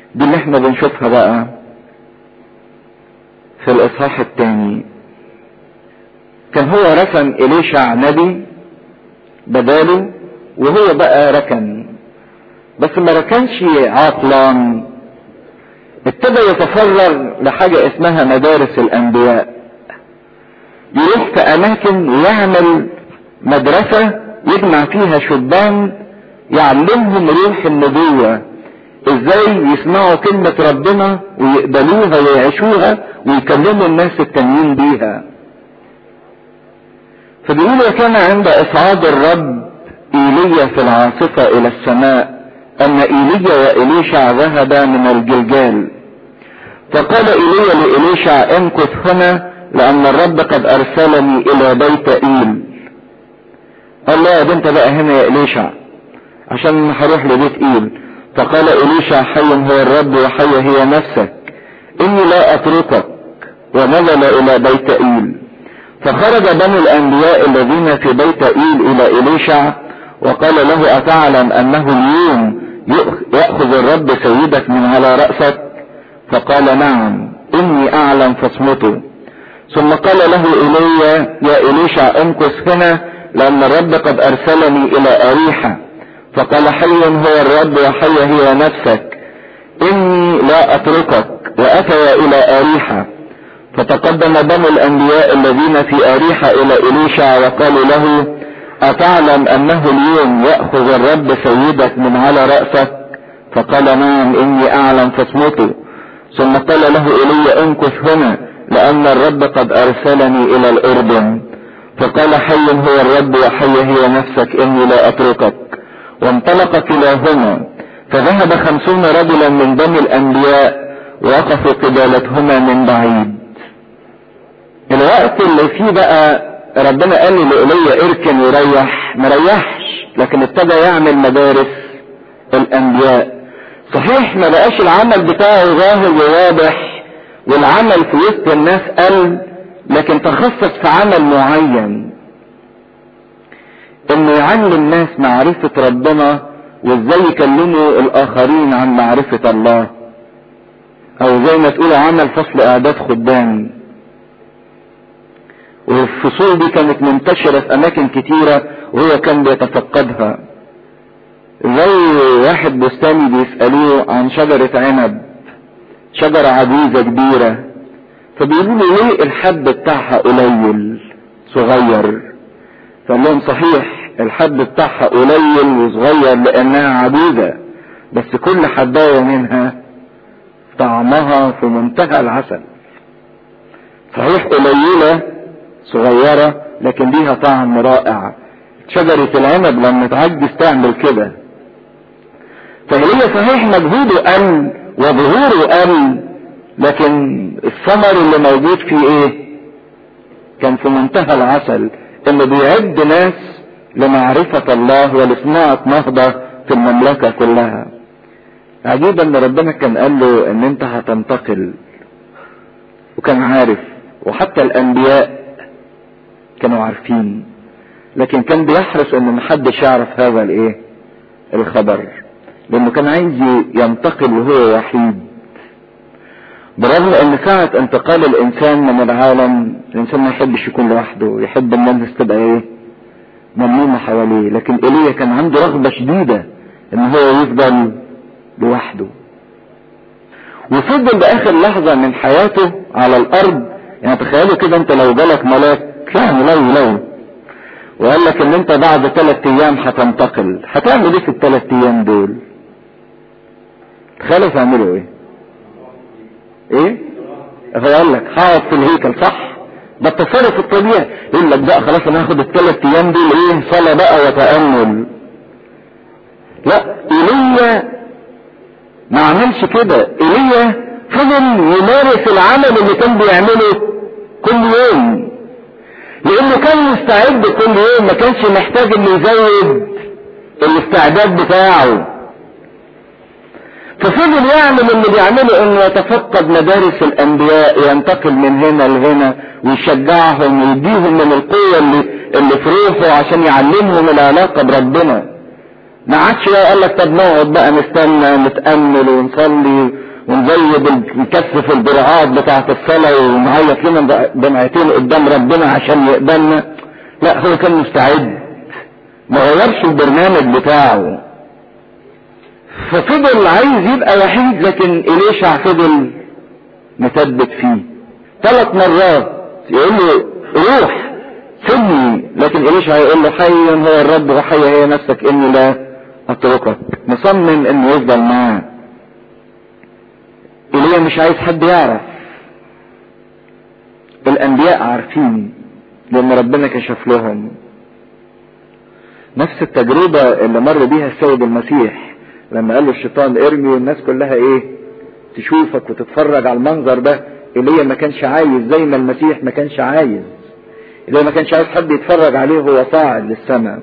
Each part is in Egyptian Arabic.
دي اللي احنا بنشوفها بقى في الاصحاح الثاني كان هو رسم اليشع نبي بداله وهو بقى ركن بس ما ركنش عاقلا ابتدى يتفرغ لحاجة اسمها مدارس الانبياء يروح في اماكن ويعمل مدرسة يجمع فيها شبان يعلمهم روح النبوة ازاي يسمعوا كلمة ربنا ويقبلوها ويعيشوها ويكلموا الناس التانيين بيها فبيقول وكان عند اصعاد الرب ايليا في العاصفة الى السماء ان ايليا واليشع ذهبا من الجلجال فقال ايليا لاليشع امكث هنا لان الرب قد ارسلني الى بيت ايل قال لا يا بنت بقى هنا يا اليشع عشان هروح لبيت ايل فقال اليشع حي هو الرب وحي هي نفسك اني لا اتركك ونزل الى بيت ايل فخرج بنو الانبياء الذين في بيت ايل الى اليشع وقال له اتعلم انه اليوم يأخذ الرب سيدك من على رأسك فقال نعم اني اعلم فاصمته ثم قال له ايليا يا اليشع امكث هنا لان الرب قد ارسلني الى اريحة فقال حي هو الرب وحي هي نفسك اني لا اتركك واتى الى اريحة فتقدم بنو الانبياء الذين في اريحة الى اليشع وقالوا له اتعلم انه اليوم يأخذ الرب سيدك من على رأسك فقال نعم اني اعلم فاصمته ثم قال له ايليا امكث هنا لان الرب قد ارسلني الى الاردن فقال حي هو الرب وحي هي نفسك اني لا اتركك وانطلق كلاهما فذهب خمسون رجلا من بني الانبياء وقفوا قبالتهما من بعيد الوقت اللي فيه بقى ربنا قال لي لإيليا اركن وريح مريحش لكن ابتدى يعمل مدارس الانبياء صحيح ما بقاش العمل بتاعه ظاهر وواضح والعمل في وسط الناس قل لكن تخصص في عمل معين انه يعلم الناس معرفة ربنا وازاي يكلموا الاخرين عن معرفة الله او زي ما تقول عمل فصل اعداد خدام والفصول دي كانت منتشرة في اماكن كتيرة وهو كان بيتفقدها زي واحد بستاني بيسألوه عن شجرة عنب شجرة عجوزة كبيرة فبيقولوا له ليه الحب بتاعها قليل صغير فقال لهم صحيح الحب بتاعها قليل وصغير لانها عجوزة بس كل حباية منها طعمها في منتهى العسل صحيح قليلة صغيرة لكن ليها طعم رائع شجرة العنب لما تعجز تعمل كده فهي صحيح مجهوده قل وظهوره قل لكن الثمر اللي موجود فيه ايه كان في منتهى العسل انه بيعد ناس لمعرفة الله ولصناعة نهضة في المملكة كلها عجيب ان ربنا كان قال له ان انت هتنتقل وكان عارف وحتى الانبياء كانوا عارفين لكن كان بيحرص ان محدش يعرف هذا الايه الخبر لانه كان عايز ينتقل وهو وحيد برغم ان ساعة انتقال الانسان من العالم الانسان ما يحبش يكون لوحده يحب الناس تبقى ايه ملمومة حواليه لكن ايليا كان عنده رغبة شديدة ان هو يفضل لوحده وفضل باخر لحظة من حياته على الارض يعني تخيلوا كده انت لو جالك ملاك يعني لو لو وقال لك ان انت بعد ثلاث ايام هتنتقل هتعمل ايه في الثلاث ايام دول تخيلوا تعملوا ايه ايه هو قال لك هقعد في الهيكل صح ده التصرف الطبيعي يقول لك بقى خلاص انا هاخد الثلاث ايام دول ايه صلاة بقى وتأمل لا ايليا ما عملش كده ايليا فضل يمارس العمل اللي كان بيعمله كل يوم لانه كان مستعد كل يوم ما كانش محتاج انه يزود الاستعداد بتاعه ففضل يعمل اللي بيعمله انه يتفقد مدارس الانبياء ينتقل من هنا لهنا ويشجعهم ويديهم من القوة اللي, اللي في روحه عشان يعلمهم العلاقة بربنا ما عادش بقى قال لك طب نقعد بقى نستنى نتامل ونصلي ونزود نكثف البرعات بتاعة الصلاة ونعيط لنا دمعتين قدام ربنا عشان يقبلنا لا هو كان مستعد ما غيرش البرنامج بتاعه ففضل عايز يبقى وحيد لكن إليشع فضل مثبت فيه ثلاث مرات يقول له روح سيبني لكن إليشع يقول له حي هو الرب وحي هي نفسك إني لا أتركك مصمم إنه يفضل معاه إيليا مش عايز حد يعرف الأنبياء عارفين لأن ربنا كشف لهم نفس التجربة اللي مر بيها السيد المسيح لما قال له الشيطان ارمي والناس كلها ايه تشوفك وتتفرج على المنظر ده ايليا ما كانش عايز زي ما المسيح ما كانش عايز ايليا ما كانش عايز حد يتفرج عليه وهو صاعد للسماء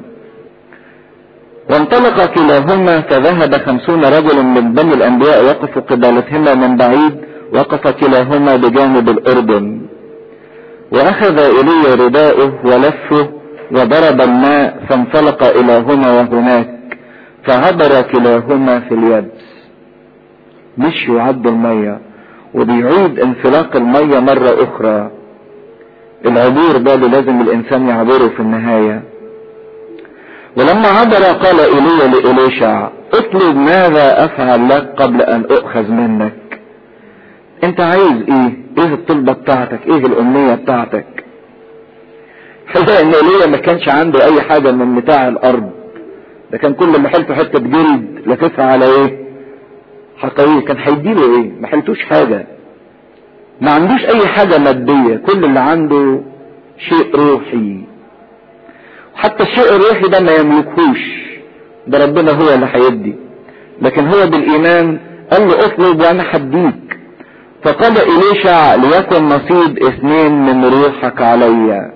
وانطلق كلاهما فذهب خمسون رجل من بني الانبياء وقفوا قبالتهما من بعيد وقف كلاهما بجانب الاردن واخذ ايليا رداءه ولفه وضرب الماء فانطلق الىهما وهناك فعبر كلاهما في اليبس مش يعد المية وبيعيد انفلاق المية مرة اخرى العبور ده اللي لازم الانسان يعبره في النهاية ولما عبر قال ايليا لإليشع اطلب ماذا افعل لك قبل ان اؤخذ منك انت عايز ايه ايه الطلبة بتاعتك ايه الامنية بتاعتك حتى ان ايليا ما كانش عنده اي حاجة من متاع الارض ده كان كل ما حلته حتة جلد لففها على ايه حقيقي كان هيديله ايه ما حلتوش حاجة ما عندوش اي حاجة مادية كل اللي عنده شيء روحي حتى الشيء الروحي ده ما يملكهوش ده ربنا هو اللي هيدي لكن هو بالايمان قال له اطلب وانا هديك فقال اليشع ليكن نصيب اثنين من روحك عليّ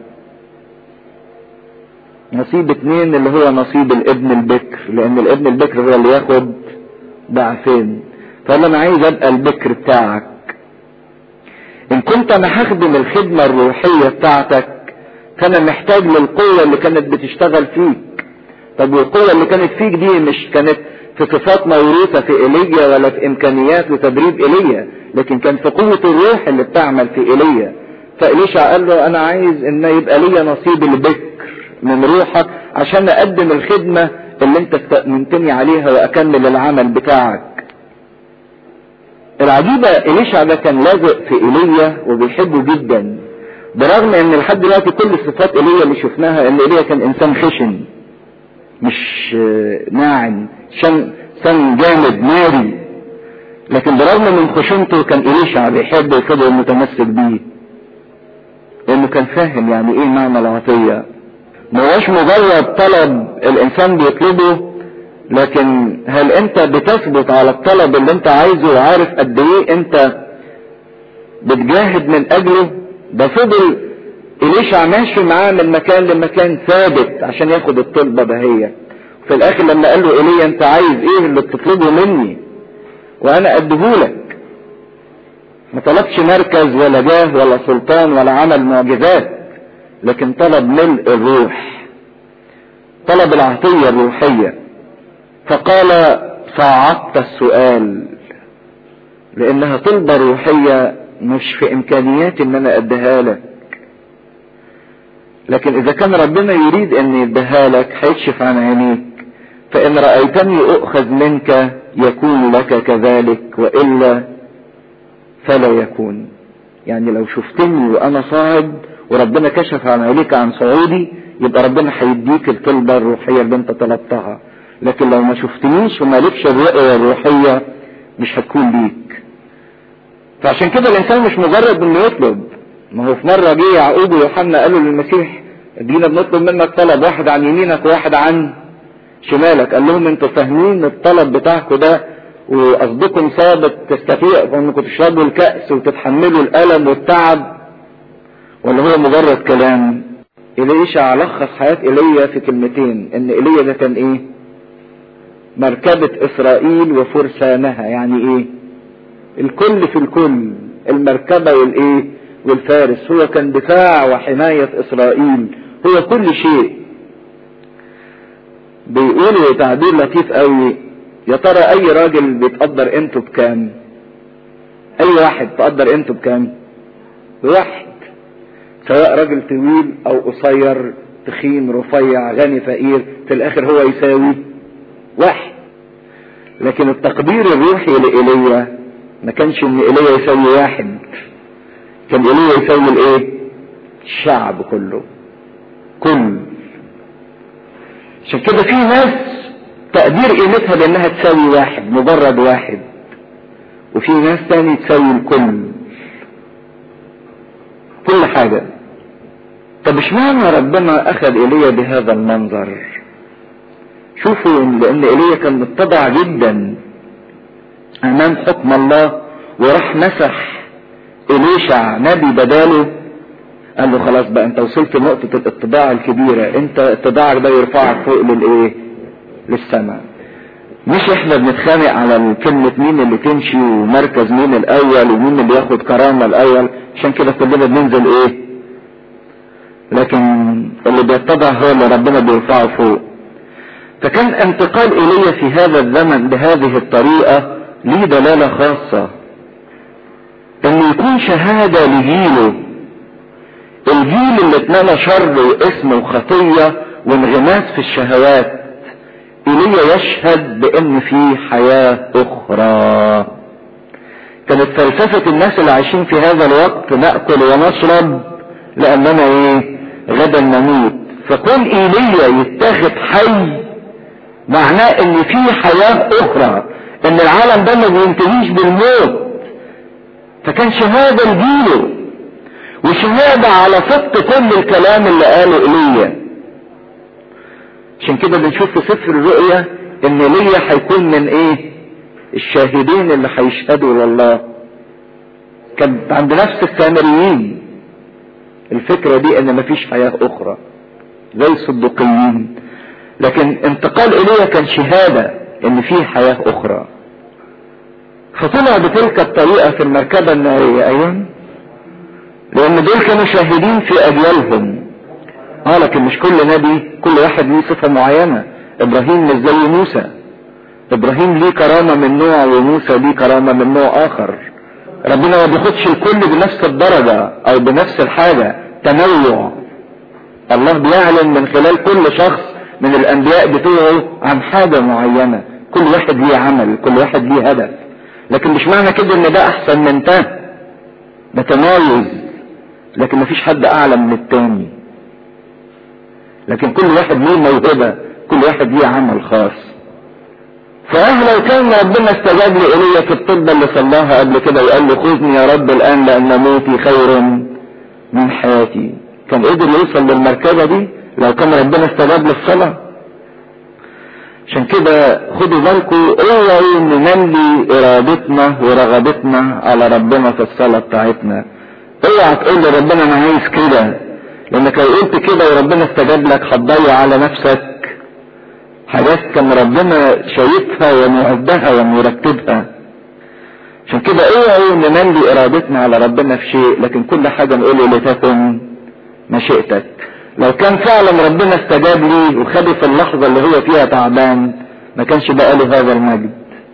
نصيب اتنين اللي هو نصيب الابن البكر لان الابن البكر هو اللي ياخد ضعفين فقال انا عايز ابقى البكر بتاعك ان كنت انا هخدم الخدمة الروحية بتاعتك فانا محتاج للقوة اللي كانت بتشتغل فيك طب والقوة اللي كانت فيك دي مش كانت في صفات موروثة في ايليا ولا في امكانيات وتدريب ايليا لكن كان في قوة الروح اللي بتعمل في ايليا فإليشع قال له انا عايز ان يبقى ليا نصيب البكر من روحك عشان اقدم الخدمة اللي انت استأمنتني عليها واكمل العمل بتاعك العجيبة إليشع ده كان لازق في ايليا وبيحبه جدا برغم ان لحد دلوقتي كل صفات ايليا اللي شفناها ان ايليا كان انسان خشن مش ناعم شن سن جامد ناري لكن برغم من خشونته كان إليشع بيحبه كده متمسك بيه لانه كان فاهم يعني ايه معنى العطيه ما هوش مجرد طلب الانسان بيطلبه لكن هل انت بتثبت على الطلب اللي انت عايزه وعارف قد ايه انت بتجاهد من اجله ده فضل إليشع ماشي معاه من مكان لمكان ثابت عشان ياخد الطلبة دهية في الاخر لما قال له ايليا انت عايز ايه اللي بتطلبه مني وانا اديهولك ما طلبش مركز ولا جاه ولا سلطان ولا عمل معجزات لكن طلب ملء الروح طلب العطية الروحية فقال صعدت السؤال لانها طلبة روحية مش في امكانياتي ان انا اديها لك لكن اذا كان ربنا يريد ان يديها لك هيكشف عن عينيك فان رأيتني اؤخذ منك يكون لك كذلك والا فلا يكون يعني لو شفتني وانا صاعد وربنا كشف عن عينيك عن صعودي يبقى ربنا هيديك الطلبة الروحية اللي انت طلبتها لكن لو ما شفتنيش وما لكش الرؤية الروحية مش هتكون ليك فعشان كده الانسان مش مجرد انه يطلب ما هو في مرة جه يعقوب ويوحنا قالوا للمسيح ادينا بنطلب منك طلب واحد عن يمينك وواحد عن شمالك قال لهم انتوا فاهمين الطلب بتاعكم ده وقصدكم ثابت تستطيع انكم تشربوا الكأس وتتحملوا الألم والتعب ولا هو مجرد كلام إليشع لخص حياة إيليا في كلمتين ان إيليا ده كان ايه مركبة إسرائيل وفرسانها يعني ايه الكل في الكل المركبة والايه والفارس هو كان دفاع وحماية إسرائيل هو كل شيء بيقولوا تعبير لطيف قوي يا ترى اي راجل بيتقدر قيمته بكام اي واحد تقدر قيمته بكام بواحد سواء راجل طويل او قصير تخين رفيع غني فقير في الاخر هو يساوي واحد لكن التقدير الروحي لإيليا ما كانش ان ايليا يساوي واحد كان ايليا يساوي الايه الشعب كله كل عشان كده في ناس تقدير قيمتها بانها تساوي واحد مجرد واحد وفي ناس تاني تساوي الكل كل حاجة طب اشمعنى ربنا اخذ ايليا بهذا المنظر شوفوا لان ايليا كان متضع جدا امام حكم الله وراح مسح اليشع نبي بداله قال له خلاص بقى انت وصلت لنقطة الاتضاع الكبيرة انت اتضاعك ده يرفعك فوق للايه للسماء مش احنا بنتخانق على كلمة مين اللي تمشي ومركز مين الاول ومين اللي ياخد كرامة الاول عشان كده كلنا بننزل ايه لكن اللي بيتضع هو اللي ربنا بيرفعه فوق فكان انتقال ايليا في هذا الزمن بهذه الطريقة ليه دلالة خاصة انه يكون شهادة لجيله الجيل اللي اتمنى شر واسم وخطية وانغماس في الشهوات ايليا يشهد بان في حياة اخرى كانت فلسفة الناس اللي عايشين في هذا الوقت نأكل ونشرب لاننا ايه غدا نموت فكون ايليا يتاخد حي معناه ان في حياة اخرى ان العالم ده ما بينتهيش بالموت فكان شهادة لجيله وشهادة على صدق كل الكلام اللي قاله ايليا عشان كده بنشوف في سفر الرؤيا ان ايليا هيكون من ايه الشاهدين اللي هيشهدوا لله كانت عند نفس السامريين الفكرة دي ان مفيش حياة اخرى زي الصدقيين لكن انتقال ايليا كان شهادة ان في حياة اخرى فطلع بتلك الطريقة في المركبة النارية ايوه لان دول كانوا شاهدين في اجيالهم اه لكن مش كل نبي كل واحد ليه صفة معينة ابراهيم مش زي موسى ابراهيم ليه كرامة من نوع وموسى ليه كرامة من نوع اخر ربنا ما بياخدش الكل بنفس الدرجة او بنفس الحاجة تنوع الله بيعلن من خلال كل شخص من الانبياء بتوعه عن حاجة معينة كل واحد ليه عمل كل واحد ليه هدف لكن مش معنى كده ان ده احسن من ده ده تمايز لكن مفيش حد اعلى من التاني لكن كل واحد ليه موهبة كل واحد ليه عمل خاص فاه لو كان ربنا استجاب لإيليا في الطب اللي صلاها قبل كده وقال له خذني يا رب الآن لأن موتي خير من حياتي كان قدر يوصل للمركبة دي لو كان ربنا استجاب للصلاة عشان كده خدوا بالكم اوعوا نملي ارادتنا ورغبتنا على ربنا في الصلاة بتاعتنا اوعى تقول لربنا انا عايز كده لانك لو قلت كده وربنا استجاب لك هتضيع على نفسك حاجات كان ربنا شايفها ومعدها ومرتبها عشان كده اوعوا نملي ارادتنا على ربنا في شيء لكن كل حاجة نقول لتكن مشيئتك لو كان فعلا ربنا استجاب لي وخده في اللحظة اللي هو فيها تعبان ما كانش بقى له هذا المجد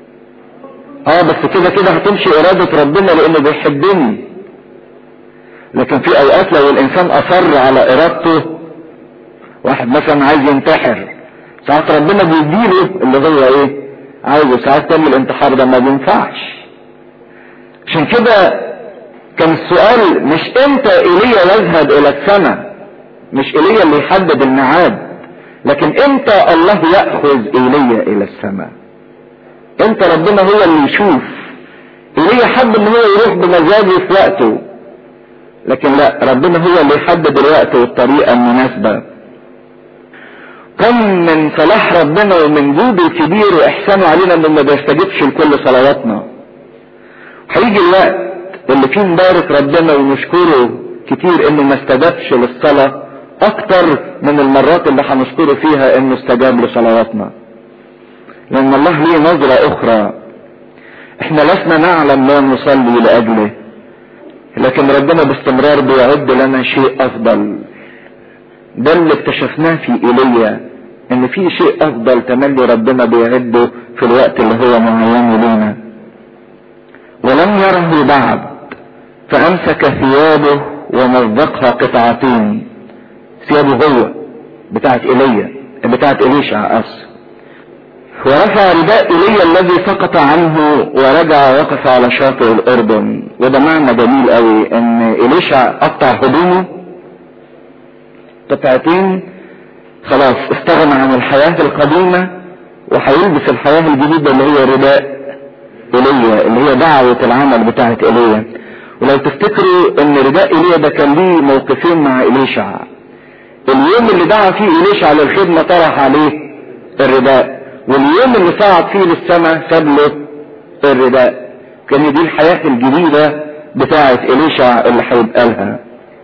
اه بس كده كده هتمشي ارادة ربنا لانه بيحبني لكن في اوقات لو الانسان اصر على ارادته واحد مثلا عايز ينتحر ساعات ربنا بيديله اللي هو ايه عايزه ساعات تاني الانتحار ده ما بينفعش عشان كده كان السؤال مش امتى ايليا يذهب الى السماء مش ايليا اللي يحدد الميعاد لكن امتى الله ياخذ ايليا الى السماء امتى ربنا هو اللي يشوف ايليا حب ان هو يروح بمزاجه في وقته لكن لا ربنا هو اللي يحدد الوقت والطريقه المناسبه كم من صلاح ربنا ومن جوده الكبير واحسانه علينا انه ما بيستجبش لكل صلواتنا هيجي الوقت اللي فيه نبارك ربنا ونشكره كتير انه ما استجابش للصلاة اكتر من المرات اللي هنشكره فيها انه استجاب لصلواتنا لان الله ليه نظرة اخرى احنا لسنا نعلم ما نصلي لاجله لكن ربنا باستمرار بيعد لنا شيء افضل ده اللي اكتشفناه في ايليا ان في شيء افضل تملي ربنا بيعده في الوقت اللي هو معين لنا ولم يره بعد فامسك ثيابه ومزقها قطعتين ثيابه هو بتاعت ايليا بتاعت اليشع اسف ورفع رداء ايليا الذي سقط عنه ورجع وقف على شاطئ الاردن وده معنى جميل قوي ان اليشع قطع هدومه قطعتين خلاص استغنى عن الحياة القديمة وهيلبس الحياة الجديدة اللي هي رداء ايليا اللي هي دعوة العمل بتاعت ايليا ولو تفتكروا ان رداء ايليا ده كان ليه موقفين مع اليشع اليوم اللي دعا فيه اليشع للخدمة طرح عليه الرداء واليوم اللي صعد فيه للسماء ساب له الرداء كان دي الحياة الجديدة بتاعت اليشع اللي هيبقى لها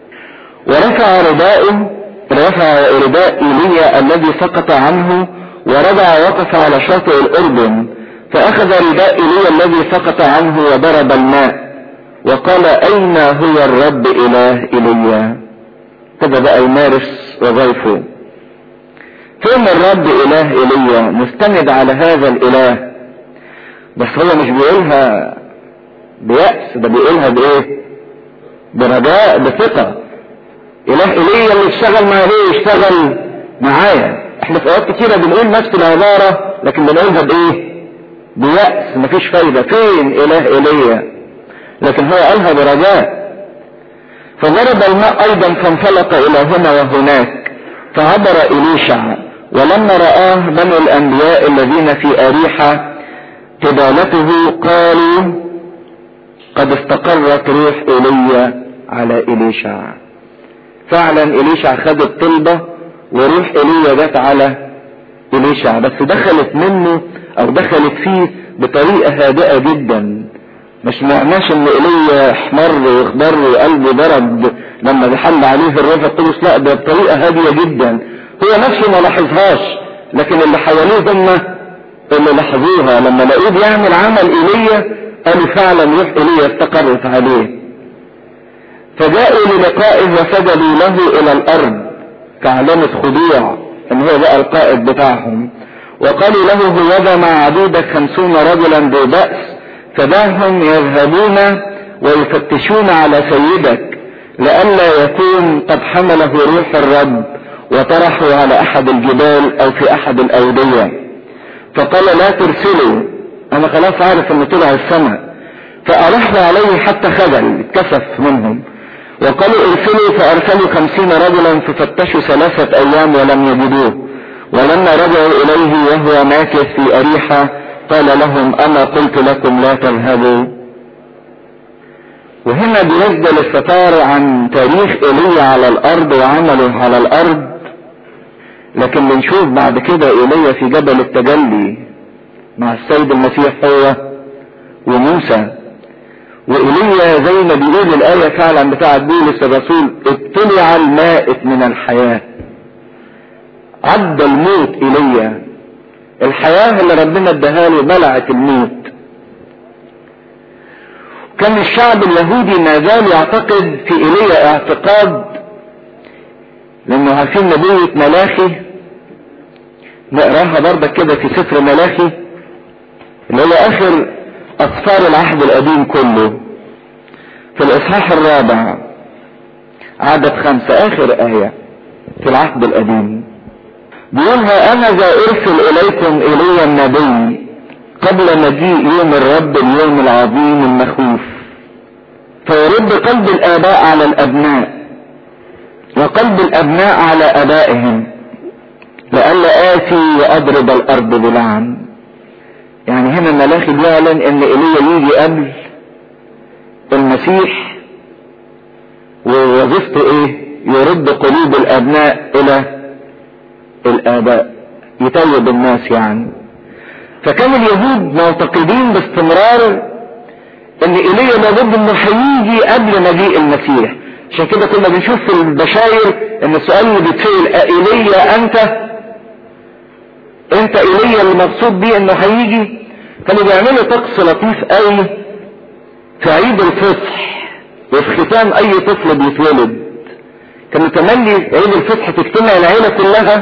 ورفع رداءه رفع رداء ايليا الذي سقط عنه ورجع وقف على شاطئ الاردن فاخذ رداء ايليا الذي سقط عنه وضرب الماء وقال اين هو الرب اله ايليا كده بقى يمارس وظيفه فين الرب اله ايليا مستند على هذا الاله بس هو مش بيقولها بيأس ده بيقولها بايه برجاء بثقة اله ايليا اللي اشتغل مع ليه يشتغل معايا احنا في اوقات كتيرة بنقول نفس العبارة لكن بنقولها بايه بيأس مفيش فايدة فين اله ايليا لكن هو قالها برجاء فضرب الماء ايضا فانفلق الى هنا وهناك فعبر اليشع ولما رآه بنو الانبياء الذين في اريحة قبالته قالوا قد استقرت روح ايليا على اليشع فعلا اليشع خد الطلبة وروح ايليا جت على اليشع بس دخلت منه او دخلت فيه بطريقة هادئة جدا مش معناش ان ايليا احمر واخضر وقلبه ضرب لما بحل عليه الروح القدس لا ده بطريقة هادية جدا هو نفسه ما لاحظهاش لكن اللي حواليه هم اللي لاحظوها لما لقوه بيعمل عمل ايليا قالوا فعلا روح ايليا استقرت عليه فجاءوا للقائه وسجدوا له الى الارض كعلامة خضوع ان هو بقى القائد بتاعهم وقالوا له هوذا مع عدودك خمسون رجلا ذو بأس فداهم يذهبون ويفتشون على سيدك لئلا يكون قد حمله روح الرب وطرحه على احد الجبال او في احد الاودية فقال لا ترسلوا انا خلاص عارف انه طلع السماء فألحوا عليه حتى خجل اتكسف منهم وقالوا ارسلوا فارسلوا خمسين رجلا ففتشوا ثلاثة ايام ولم يجدوه ولما رجعوا اليه وهو ماكث في اريحة قال لهم انا قلت لكم لا تذهبوا وهنا بيسجل الستار عن تاريخ ايليا على الارض وعمله على الارض لكن بنشوف بعد كده ايليا في جبل التجلي مع السيد المسيح هو وموسى وإيليا زي ما بيقول الآية فعلا بتاعة بولس الرسول ابتلع المائت من الحياة عدى الموت إيليا الحياة اللي ربنا اداها له بلعت الموت كان الشعب اليهودي ما زال يعتقد في إيليا اعتقاد لأنه عارفين نبوة ملاخي نقراها برضك كده في سفر ملاخي اللي هو آخر أسفار العهد القديم كله في الإصحاح الرابع عدد خمسة آخر آية في العهد القديم بيقولها أنا ذا أرسل إليكم إلي النبي قبل مجيء يوم الرب اليوم العظيم المخوف فيرد قلب الآباء على الأبناء وقلب الأبناء على أبائهم لئلا آتي وأضرب الأرض بلعن يعني هنا الملاخي بيعلن ان ايليا يجي قبل المسيح ووظيفته ايه يرد قلوب الابناء الى الاباء يتوب الناس يعني فكان اليهود معتقدين باستمرار ان ايليا لابد انه هيجي قبل مجيء المسيح عشان كده كنا بنشوف في البشاير ان السؤال اللي بيتسال ايليا انت انت ايليا اللي مقصود بيه انه هيجي كانوا بيعملوا طقس لطيف قوي في عيد الفصح وفي ختام اي طفل بيتولد كانوا تملي عيد الفصح تجتمع العيله كلها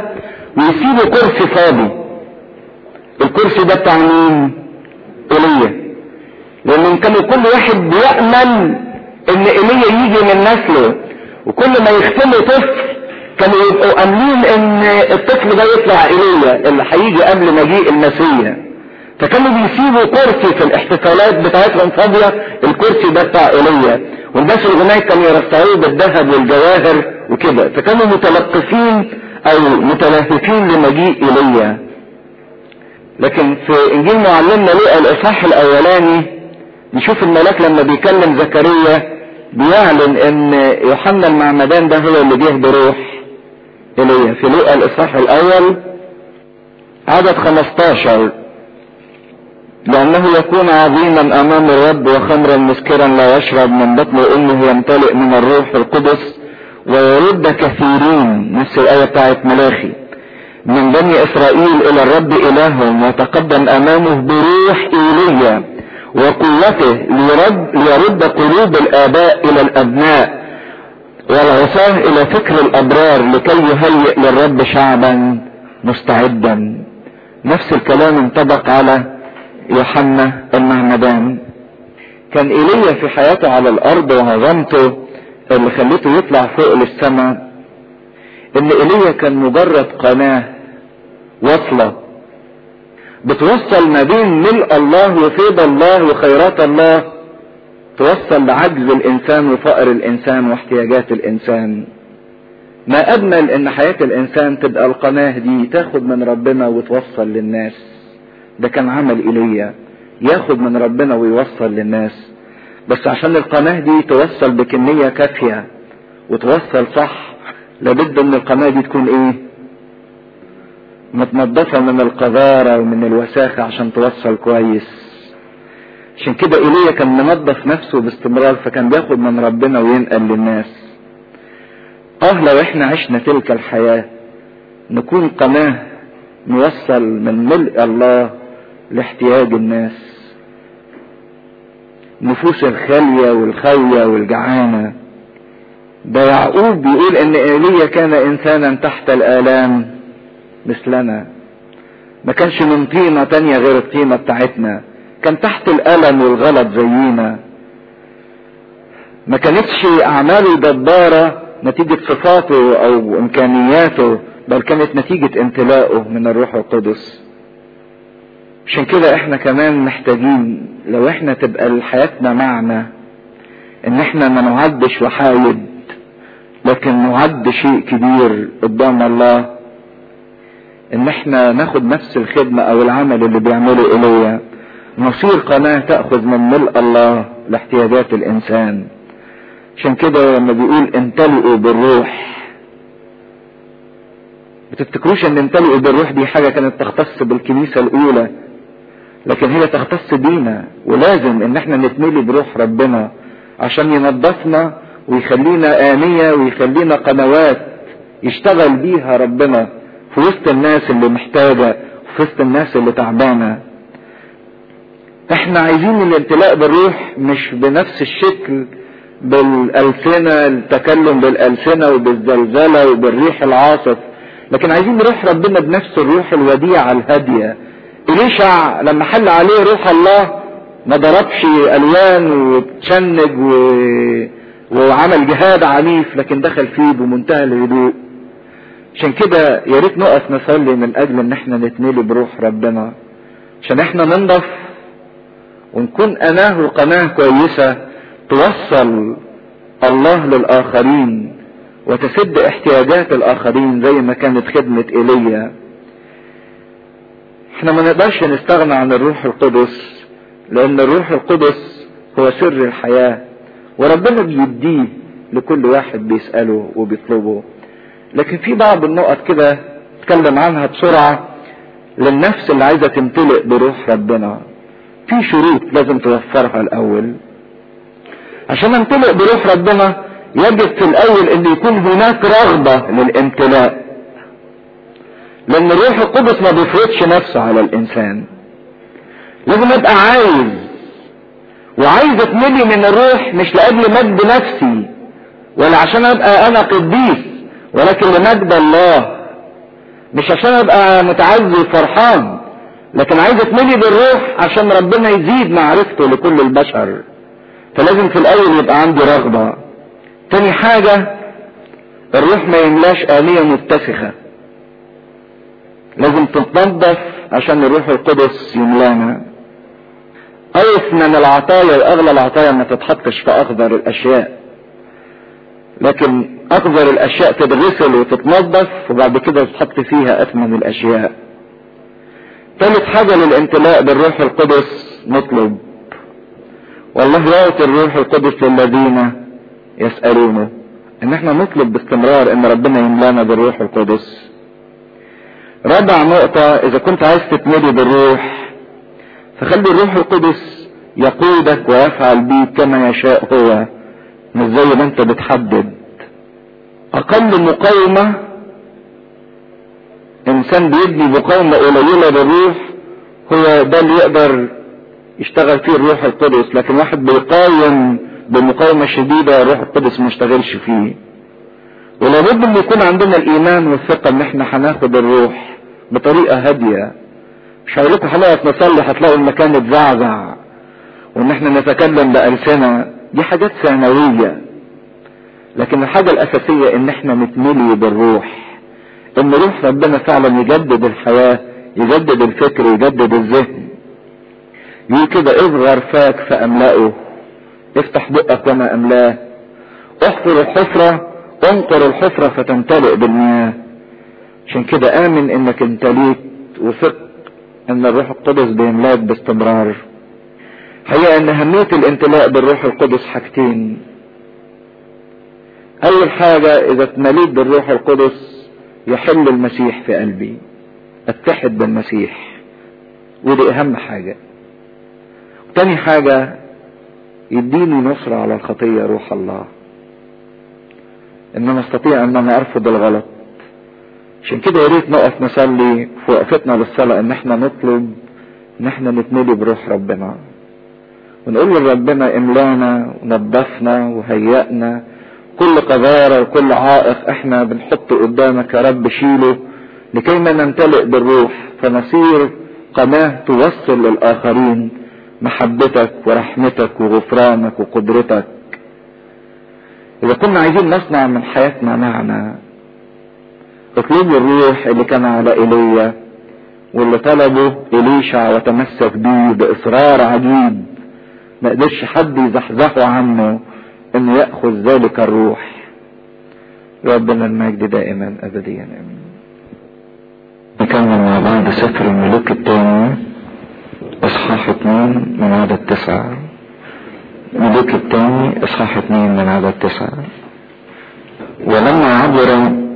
ويسيبوا كرسي فاضي الكرسي ده بتاع مين ايليا لان كانوا كل واحد بيأمل ان ايليا يجي من نسله وكل ما يختموا طفل كانوا يبقوا امنين ان الطفل ده يطلع ايليا اللي هيجي قبل مجيء المسيح فكانوا بيسيبوا كرسي في الاحتفالات بتاعتهم فاضية الكرسي ده بتاع ايليا والناس الغناء كانوا يرفعوه بالذهب والجواهر وكده فكانوا متلقفين او متلهفين لمجيء ايليا لكن في انجيل معلمنا لقى الاصحاح الاولاني نشوف الملاك لما بيكلم زكريا بيعلن ان يوحنا المعمدان ده هو اللي جه بروح ايليا في لقى الاصحاح الاول عدد 15 لأنه يكون عظيما أمام الرب وخمرا مسكرا لا يشرب من بطن أمه يمتلئ من الروح القدس ويرد كثيرين نفس الآية بتاعت ملاخي من بني إسرائيل إلى الرب إلههم وتقدم أمامه بروح إيليا وقوته ليرد, ليرد قلوب الآباء إلى الأبناء والعصاة إلى فكر الأبرار لكي يهيئ للرب شعبا مستعدا نفس الكلام انطبق على يوحنا المعمدان كان ايليا في حياته على الارض وعظمته اللي خلته يطلع فوق للسماء ان ايليا كان مجرد قناة واصلة بتوصل ما بين ملء الله وفيض الله وخيرات الله توصل لعجز الانسان وفقر الانسان واحتياجات الانسان ما اجمل ان حياة الانسان تبقى القناة دي تاخد من ربنا وتوصل للناس ده كان عمل ايليا ياخد من ربنا ويوصل للناس بس عشان القناة دي توصل بكمية كافية وتوصل صح لابد ان القناة دي تكون ايه متنضفة من القذارة ومن الوساخة عشان توصل كويس عشان كده ايليا كان منظف نفسه باستمرار فكان بياخد من ربنا وينقل للناس اه لو احنا عشنا تلك الحياة نكون قناة نوصل من ملء الله لاحتياج الناس نفوس الخالية والخاوية والجعانة ده يعقوب بيقول ان ايليا كان انسانا تحت الالام مثلنا ما كانش من طينة تانية غير الطينة بتاعتنا كان تحت الالم والغلط زينا ما كانتش اعماله جبارة نتيجة صفاته او امكانياته بل كانت نتيجة امتلاءه من الروح القدس عشان كده احنا كمان محتاجين لو احنا تبقى حياتنا معنا ان احنا ما نعدش وحايد لكن نعد شيء كبير قدام الله ان احنا ناخد نفس الخدمة او العمل اللي بيعمله ايليا نصير قناة تأخذ من ملء الله لاحتياجات الانسان عشان كده لما بيقول امتلئوا بالروح بتفتكروش ان امتلئوا بالروح دي حاجة كانت تختص بالكنيسة الاولى لكن هي تختص بينا ولازم ان احنا نتملي بروح ربنا عشان ينظفنا ويخلينا آنية ويخلينا قنوات يشتغل بيها ربنا في وسط الناس اللي محتاجة في وسط الناس اللي تعبانة احنا عايزين الامتلاء بالروح مش بنفس الشكل بالألسنة التكلم بالألسنة وبالزلزلة وبالريح العاصف لكن عايزين روح ربنا بنفس الروح الوديعة الهادية إليشع لما حل عليه روح الله ما ضربش ألوان وتشنج و... وعمل جهاد عنيف لكن دخل فيه بمنتهى الهدوء عشان كده يا ريت نقف نصلي من اجل ان احنا نتملي بروح ربنا عشان احنا ننضف ونكون اناه قناه كويسه توصل الله للاخرين وتسد احتياجات الاخرين زي ما كانت خدمه ايليا احنا ما نقدرش نستغنى عن الروح القدس لان الروح القدس هو سر الحياه وربنا بيديه لكل واحد بيساله وبيطلبه لكن في بعض النقط كده اتكلم عنها بسرعة للنفس اللي عايزة تمتلئ بروح ربنا في شروط لازم توفرها الاول عشان امتلئ بروح ربنا يجب في الاول ان يكون هناك رغبة للامتلاء لان الروح القدس ما بيفرضش نفسه على الانسان لازم ابقى عايز وعايز اتملي من الروح مش لاجل مجد نفسي ولا عشان ابقى انا قديس ولكن لمجد الله مش عشان ابقى متعزي وفرحان لكن عايز اتملي بالروح عشان ربنا يزيد معرفته لكل البشر فلازم في الاول يبقى عندي رغبة تاني حاجة الروح ما يملاش آلية متسخة لازم تتنظف عشان الروح القدس يملانا أيثمن العطايا وأغلى العطايا ما تتحطش في أخضر الأشياء لكن أخضر الأشياء تتغسل وتتنظف وبعد كده تتحط فيها أثمن الأشياء ثالث حاجة للامتلاء بالروح القدس نطلب والله يعطي الروح القدس للذين يسألونه ان احنا نطلب باستمرار ان ربنا يملانا بالروح القدس رابع نقطة اذا كنت عايز تتملي بالروح فخلي الروح القدس يقودك ويفعل بيك كما يشاء هو مش زي ما انت بتحدد اقل مقاومة انسان بيبني مقاومة قليلة بالروح هو ده اللي يقدر يشتغل فيه الروح القدس لكن واحد بيقاوم بمقاومة شديدة الروح القدس ما اشتغلش فيه ولابد ان يكون عندنا الايمان والثقة ان احنا هناخد الروح بطريقة هادية مش هقول لكم حلقة نصلي هتلاقوا المكان اتزعزع وان احنا نتكلم بألسنة دي حاجات ثانوية لكن الحاجة الاساسية ان احنا نتملي بالروح ان روح ربنا فعلا يجدد الحياة يجدد الفكر يجدد الذهن يقول كده اصغر فاك فاملأه افتح بقك وما املاه احفر الحفرة انقر الحفرة فتمتلئ بالمياه عشان كده امن انك امتليت وثق ان الروح القدس بيملاك باستمرار حقيقة ان اهمية الامتلاء بالروح القدس حاجتين اول حاجة اذا اتمليت بالروح القدس يحل المسيح في قلبي اتحد بالمسيح ودي اهم حاجة تاني حاجة يديني نصرة على الخطية روح الله ان انا استطيع ان انا ارفض الغلط عشان كده يا ريت نقف نصلي في وقفتنا للصلاة ان احنا نطلب ان احنا نتملي بروح ربنا ونقول لربنا املانا ونضفنا وهيئنا كل قذارة وكل عائق احنا بنحطه قدامك يا رب شيله لكي ما نمتلئ بالروح فنصير قناة توصل للآخرين محبتك ورحمتك وغفرانك وقدرتك إذا كنا عايزين نصنع من حياتنا معنى اطلبوا الروح اللي كان على ايليا واللي طلبه إليشع وتمسك بيه بإصرار عجيب ما قدرش حد يزحزحه عنه انه يأخذ ذلك الروح ربنا المجد دائما ابديا امين نكمل مع بعض سفر الملوك الثاني اصحاح اثنين من عدد تسعة ملوك الثاني اصحاح اثنين من عدد تسعة ولما عبر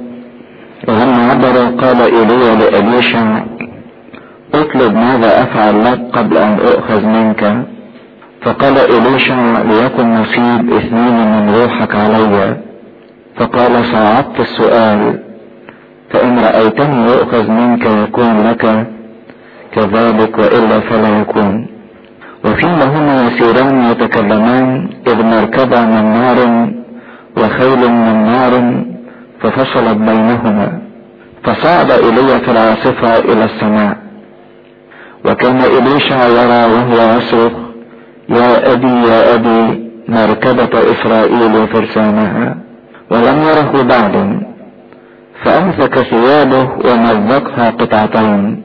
ولما عبر قال ايليا لأليشع اطلب ماذا افعل لك قبل ان اؤخذ منك فقال إليشع ليكن نصيب اثنين من روحك علي فقال صعدت السؤال فإن رأيتني يؤخذ منك يكون لك كذلك وإلا فلا يكون وفيما هما يسيران يتكلمان إذ مركبا من نار وخيل من نار ففصلت بينهما فصعد إلي في العاصفة إلى السماء وكان إليشع يرى وهو يصرخ يا أبي يا أبي مركبة إسرائيل وفرسانها ولم يره بعد فأمسك ثيابه ومزقها قطعتين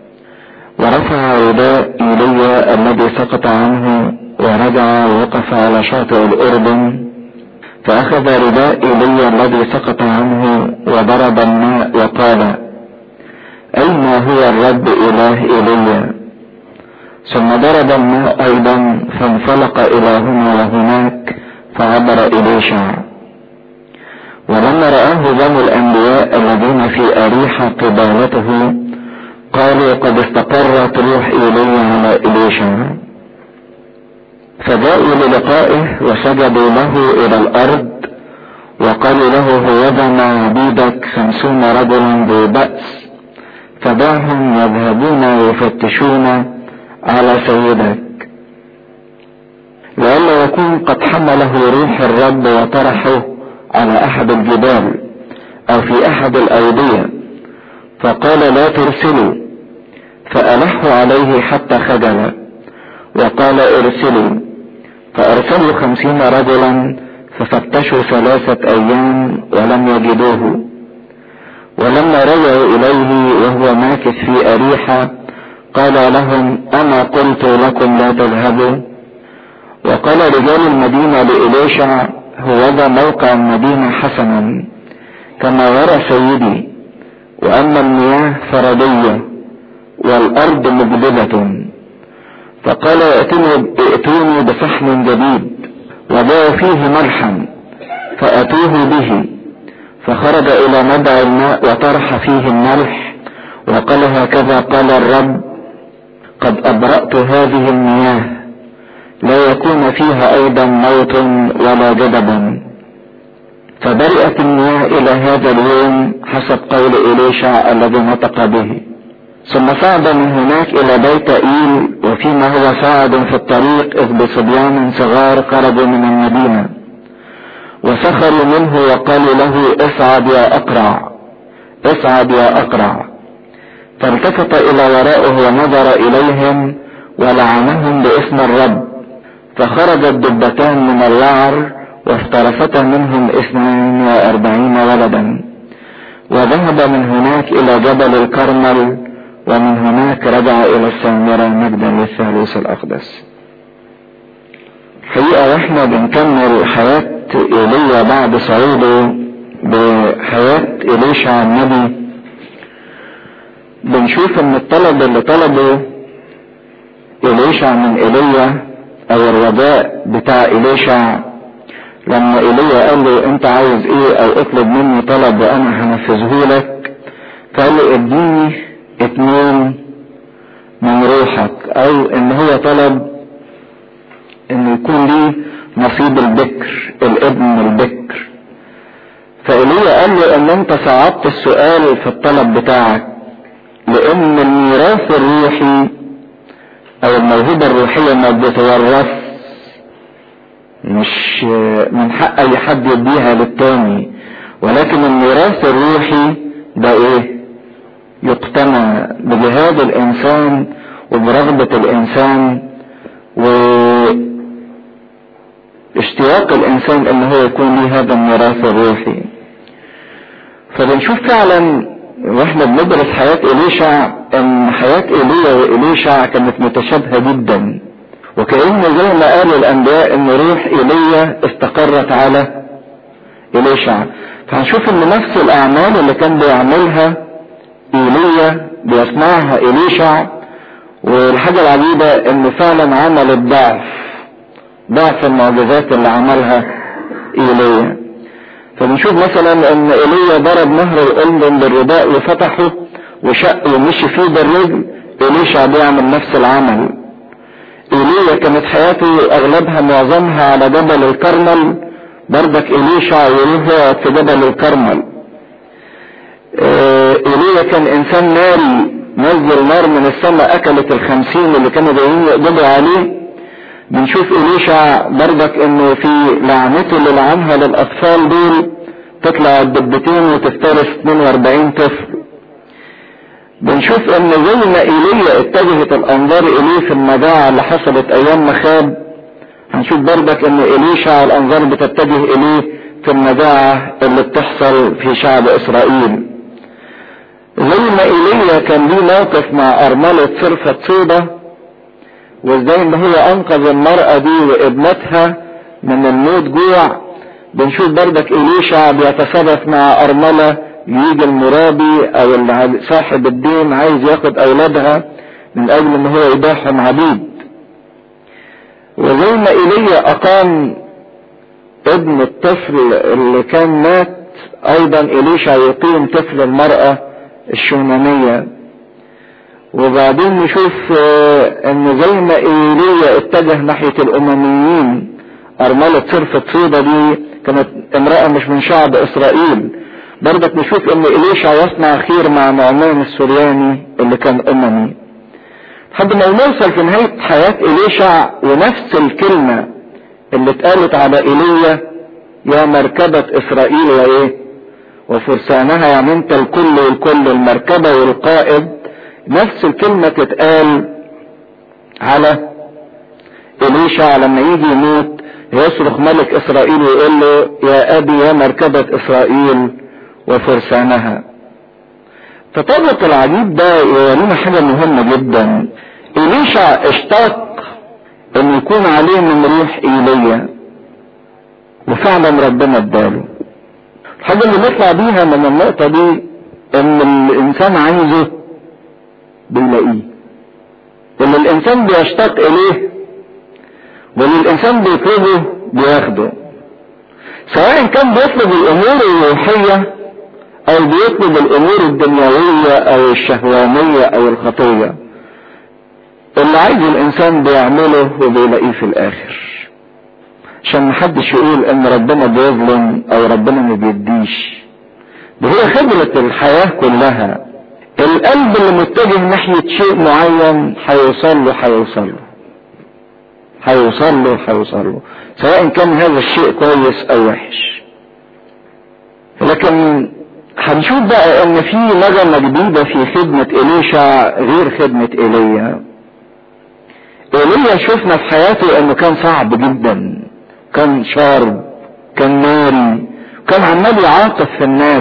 ورفع رداء إيليا الذي سقط عنه ورجع ووقف على شاطئ الأردن فأخذ رداء إيليا الذي سقط عنه وضرب الماء وقال أين هو الرب إله إيليا ثم ضرب الماء ايضا فانفلق الى هنا وهناك فعبر اليشع ولما رآه بنو الانبياء الذين في اريحة قبالته قالوا قد استقرت روح ايليا على اليشع فجاءوا للقائه وسجدوا له الى الارض وقالوا له هوذا مع عبيدك خمسون رجلا ذو بأس فدعهم يذهبون ويفتشون على سيدك لئلا يكون قد حمله روح الرب وطرحه على احد الجبال او في احد الاودية فقال لا ترسلوا فألحوا عليه حتى خجل وقال ارسلوا فأرسلوا خمسين رجلا ففتشوا ثلاثة أيام ولم يجدوه ولما رجعوا إليه وهو ماكث في أريحة قال لهم أنا قلت لكم لا تذهبوا وقال رجال المدينة لإليشع هو ذا موقع المدينة حسنا كما يرى سيدي وأما المياه فردية والأرض مجدبة فقال ائتوني بصحن جديد وضعوا فيه ملحا فأتوه به فخرج إلى مدع الماء وطرح فيه الملح وقال هكذا قال الرب قد أبرأت هذه المياه لا يكون فيها أيضا موت ولا جدب فبرئت المياه إلى هذا اليوم حسب قول إليشع الذي نطق به ثم صعد من هناك إلى بيت إيل وفيما هو صاعد في الطريق إذ بصبيان صغار خرجوا من المدينة وسخروا منه وقالوا له اصعد يا أقرع اصعد يا أقرع فالتفت إلى ورائه ونظر إليهم ولعنهم باسم الرب فخرجت دبتان من اللعر وافترستا منهم اثنين واربعين ولدا وذهب من هناك الى جبل الكرمل ومن هناك رجع الى السامرة مجدا للثالوث الاقدس حقيقة واحنا بنكمل حياة ايليا بعد صعوده بحياة اليشع النبي بنشوف ان الطلب اللي طلبه اليشع من ايليا او الرجاء بتاع اليشع لما ايليا قال له انت عاوز ايه او اطلب مني طلب وانا هنفذه لك فقال له اديني اتنين من روحك او ان هو طلب ان يكون لي نصيب البكر الابن البكر فايليا قال له ان انت صعبت السؤال في الطلب بتاعك لان الميراث الروحي او الموهبة الروحية ما بتتورث مش من حق اي حد يديها للتاني ولكن الميراث الروحي ده ايه يقتنى بجهاد الانسان وبرغبة الانسان واشتياق الانسان ان هو يكون له هذا الميراث الروحي فبنشوف فعلا واحنا بندرس حياة إليشع ان حياة إيليا وإليشع كانت متشابهة جدا وكأن زي ما قال الأنبياء ان روح إيليا استقرت على إليشع فهنشوف ان نفس الأعمال اللي كان بيعملها إيليا بيصنعها إليشع والحاجة العجيبة ان فعلا عمل الضعف ضعف المعجزات اللي عملها إيليا فبنشوف مثلا ان ايليا ضرب نهر الاردن بالرداء وفتحه وشق ومشي فيه بالرجل اليشع بيعمل نفس العمل ايليا كانت حياته اغلبها معظمها على جبل الكرمل بردك اليشع يروح يقعد في جبل الكرمل ايليا كان انسان ناري نزل نار من السماء اكلت الخمسين اللي كانوا جايين يقبضوا عليه بنشوف إليشع بردك انه في لعنته اللي لعنها للاطفال دول تطلع الدبتين وتفترس 42 طفل بنشوف ان زي ما ايليا اتجهت الانظار اليه في المجاعة اللي حصلت ايام مخاب هنشوف بردك ان اليشع الانظار بتتجه اليه في المجاعة اللي بتحصل في شعب اسرائيل زي ما ايليا كان ليه موقف مع ارملة صرفة صوبة وازاي ان هو انقذ المرأة دي وابنتها من الموت جوع بنشوف بردك اليشع بيتصرف مع ارملة يجي المرابي او اللي صاحب الدين عايز ياخد اولادها من اجل ان هو يباحهم عبيد وزي ما ايليا اقام ابن الطفل اللي كان مات ايضا اليشع يقيم طفل المرأة الشونانية وبعدين نشوف ان زي ما ايليا اتجه ناحية الامميين ارملة صرفة صيدة دي كانت امرأة مش من شعب اسرائيل برضك نشوف ان اليشع يصنع خير مع نعمان السورياني اللي كان اممي لحد ما نوصل في نهاية حياة اليشع ونفس الكلمة اللي اتقالت على ايليا يا مركبة اسرائيل وايه وفرسانها يعني انت الكل والكل المركبة والقائد نفس الكلمة تتقال على إليشع لما يجي يموت يصرخ ملك إسرائيل ويقول له يا أبي يا مركبة إسرائيل وفرسانها التطرق العجيب ده يورينا حاجة مهمة جدا إليشع اشتاق أن يكون عليه من روح إيليا وفعلا ربنا اداله الحاجة اللي نطلع بيها من النقطة دي ان الانسان عايزه بيلاقيه اللي الانسان بيشتاق اليه واللي الانسان بيطلبه بياخده سواء كان بيطلب الامور الروحية او بيطلب الامور الدنيوية او الشهوانية او الخطية اللي عايزه الانسان بيعمله وبيلاقيه في الاخر عشان محدش يقول ان ربنا بيظلم او ربنا ما بيديش ده هي خبرة الحياة كلها القلب اللي متجه ناحية شيء معين هيوصل له هيوصل له هيوصل له هيوصل له سواء كان هذا الشيء كويس او وحش لكن هنشوف بقى ان في نغمة جديدة في خدمة اليشع غير خدمة ايليا ايليا شفنا في حياته انه كان صعب جدا كان شارب كان ناري كان عمال يعاطف في الناس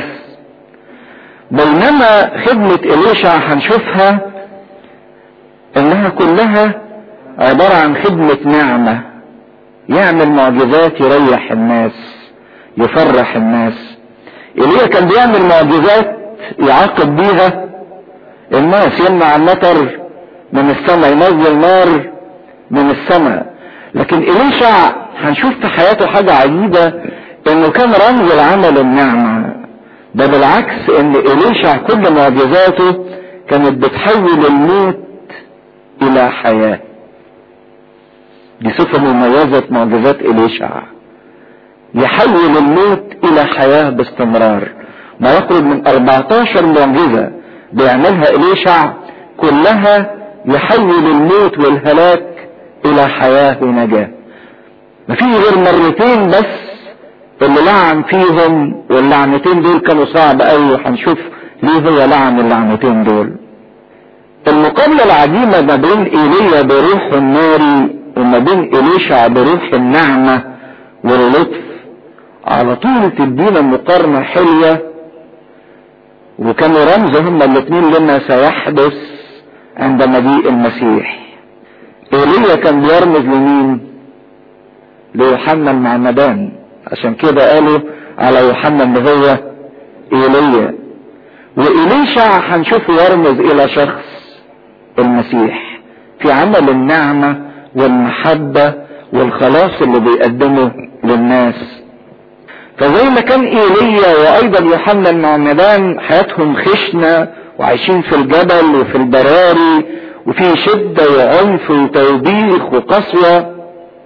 بينما خدمة إليشع هنشوفها انها كلها عبارة عن خدمة نعمة يعمل معجزات يريح الناس يفرح الناس إيليا كان بيعمل معجزات يعاقب بيها الناس يمنع المطر من السماء ينزل نار من السماء لكن إليشع هنشوف في حياته حاجة عجيبة انه كان رمز العمل النعمة ده بالعكس ان إليشع كل معجزاته كانت بتحول الموت الى حياة دي صفة مميزة معجزات إليشع يحول الموت الى حياة باستمرار ما يقرب من 14 معجزة بيعملها إليشع كلها يحول الموت والهلاك الى حياة ونجاة ما في غير مرتين بس اللي لعن فيهم واللعنتين دول كانوا صعب قوي وهنشوف ليه هو لعن اللعنتين دول المقابلة العجيبة ما بين ايليا بروح الناري وما بين اليشع بروح النعمة واللطف على طول تدينا مقارنة حلوة وكانوا رمز هما الاثنين لما سيحدث عند مجيء المسيح ايليا كان بيرمز لمين ليوحنا المعمدان عشان كده قالوا على يوحنا ان هو ايليا وإليشع هنشوفه يرمز الى شخص المسيح في عمل النعمة والمحبة والخلاص اللي بيقدمه للناس فزي ما كان ايليا وايضا يوحنا المعمدان حياتهم خشنة وعايشين في الجبل وفي البراري وفي شدة وعنف وتوبيخ وقسوة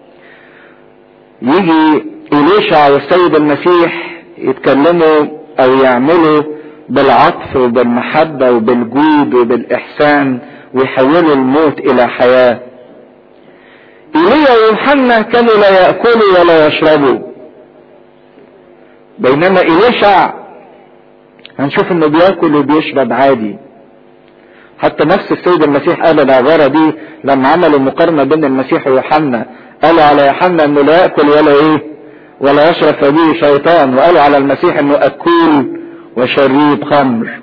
يجي إليشع والسيد المسيح يتكلموا أو يعملوا بالعطف وبالمحبة وبالجود وبالإحسان ويحولوا الموت إلى حياة إيليا ويوحنا كانوا لا يأكلوا ولا يشربوا بينما إليشع هنشوف انه بياكل وبيشرب عادي حتى نفس السيد المسيح قال العبارة دي لما عملوا مقارنة بين المسيح ويوحنا قالوا على يوحنا انه لا يأكل ولا ايه ولا يشرب فبيه شيطان وقالوا على المسيح انه اكول وشريب خمر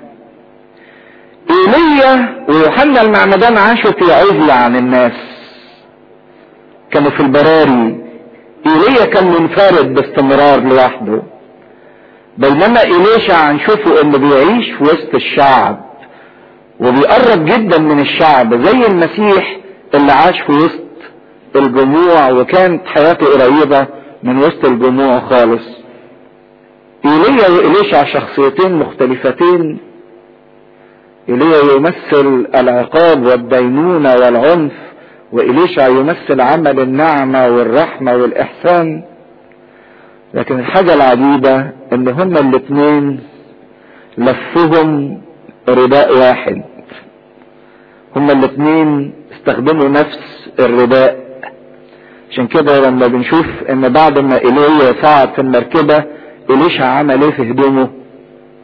ايليا ويوحنا المعمدان عاشوا في عزلة عن الناس كانوا في البراري ايليا كان منفرد باستمرار لوحده بينما إليشع هنشوفه انه بيعيش في وسط الشعب وبيقرب جدا من الشعب زي المسيح اللي عاش في وسط الجموع وكانت حياته قريبة من وسط الجموع خالص ايليا وإليشع شخصيتين مختلفتين ايليا يمثل العقاب والدينونة والعنف وإليشع يمثل عمل النعمة والرحمة والإحسان لكن الحاجة العجيبة ان هما الاتنين لفهم رداء واحد هما الاتنين استخدموا نفس الرداء عشان كده لما بنشوف ان بعد ما ايليا صعد في المركبة اليشع عمل ايه في هدومه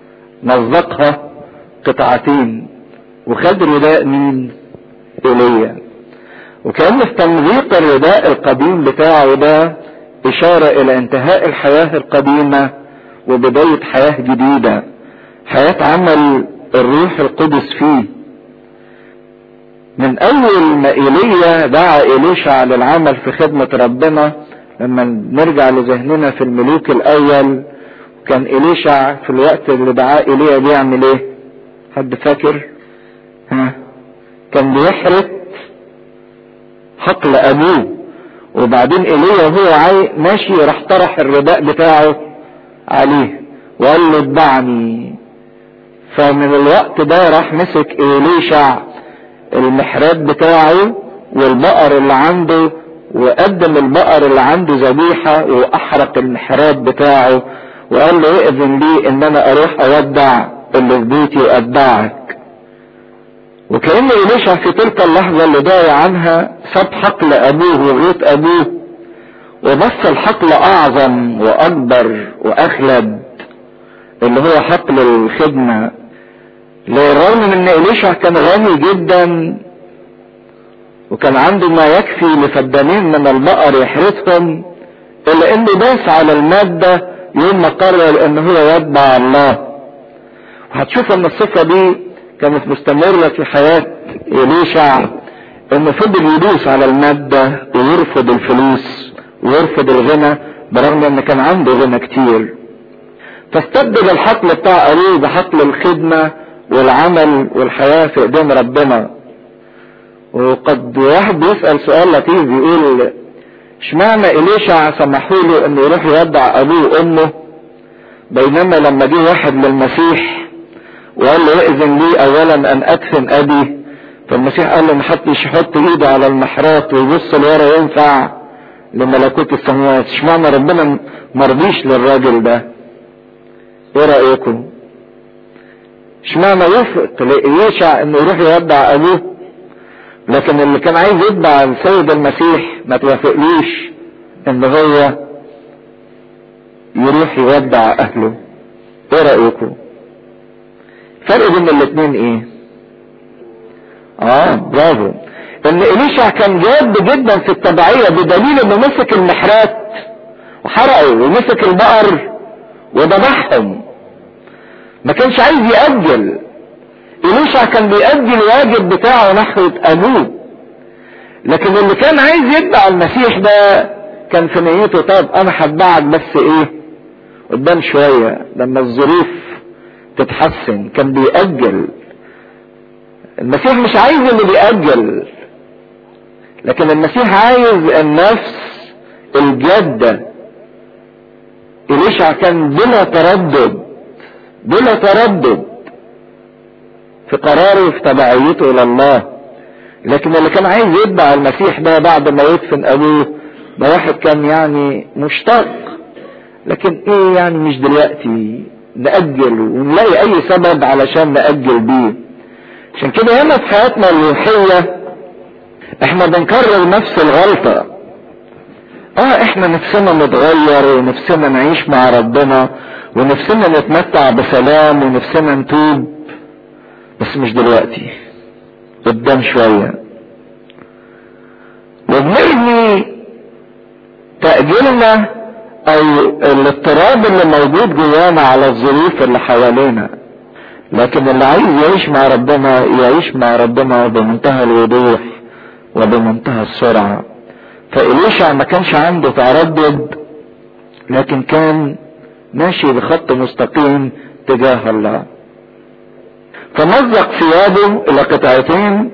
مزقها قطعتين وخد رداء مين ايليا وكان في تمزيق الرداء القديم بتاعه ده اشارة الى انتهاء الحياة القديمة وبداية حياة جديدة حياة عمل الروح القدس فيه من اول ما ايليا دعا اليشع للعمل في خدمة ربنا لما نرجع لذهننا في الملوك الاول كان اليشع في الوقت اللي دعاه ايليا بيعمل ايه حد فاكر ها كان بيحرق حقل ابوه وبعدين ايليا وهو عاي ماشي راح طرح الرداء بتاعه عليه وقال له اتبعني فمن الوقت ده راح مسك إليشع المحراب بتاعه والبقر اللي عنده وقدم البقر اللي عنده ذبيحة وأحرق المحراب بتاعه وقال له ائذن لي إن أنا أروح أودع اللي في بيتي وأتبعك وكأن إليشع في تلك اللحظة اللي ضايع عنها ساب حقل أبوه وغيط أبوه وبص الحقل أعظم وأكبر وأخلد اللي هو حقل الخدمة للرغم من ان إليشع كان غني جدا وكان عنده ما يكفي لفدانين من البقر يحرسهم الا انه داس على المادة يوم ما قرر ان هو يتبع الله وهتشوف ان الصفة دي كانت مستمرة في حياة إليشع انه فضل يدوس على المادة ويرفض الفلوس ويرفض الغنى برغم ان كان عنده غنى كتير فاستبدل الحقل بتاع ابوه بحقل الخدمة والعمل والحياة في ايدين ربنا وقد واحد بيسأل سؤال لطيف بيقول اشمعنى إليشع سمحوا له انه يروح يودع ابوه وامه بينما لما جه واحد للمسيح وقال له ائذن لي اولا ان ادفن ابي فالمسيح قال له محدش يحط ايده على المحرات ويبص لورا ينفع لملكوت السماوات اشمعنى ربنا مرضيش للراجل ده ايه رايكم اشمعنى وفق لإيشع انه يروح يودع ابوه لكن اللي كان عايز يتبع السيد المسيح ما توافقليش ان هو يروح يودع اهله ايه رأيكم الفرق بين الاتنين ايه اه برافو ان اليشع كان جاد جدا في التبعية بدليل انه مسك المحرات وحرقه ومسك البقر وذبحهم ما كانش عايز يأجل إليشع كان بيأجل الواجب بتاعه نحو أبوه لكن اللي كان عايز يتبع المسيح ده كان في نيته طب أنا هتبعك بس إيه قدام شوية لما الظروف تتحسن كان بيأجل المسيح مش عايز اللي بيأجل لكن المسيح عايز النفس الجادة إليشع كان بلا تردد بلا تردد في قراره في تبعيته الى الله لكن اللي كان عايز يتبع المسيح ده بعد ما يدفن ابوه ده واحد كان يعني مشتاق لكن ايه يعني مش دلوقتي نأجل ونلاقي اي سبب علشان نأجل بيه عشان كده هنا في حياتنا الروحية احنا بنكرر نفس الغلطة اه احنا نفسنا نتغير ونفسنا نعيش مع ربنا ونفسنا نتمتع بسلام ونفسنا نتوب بس مش دلوقتي قدام شوية وبنرمي تأجيلنا او الاضطراب اللي موجود جوانا على الظروف اللي حوالينا لكن اللي عايز يعيش مع ربنا يعيش مع ربنا بمنتهى الوضوح وبمنتهى السرعة فإليشع ما كانش عنده تردد لكن كان ماشي بخط مستقيم تجاه الله فمزق ثيابه الى قطعتين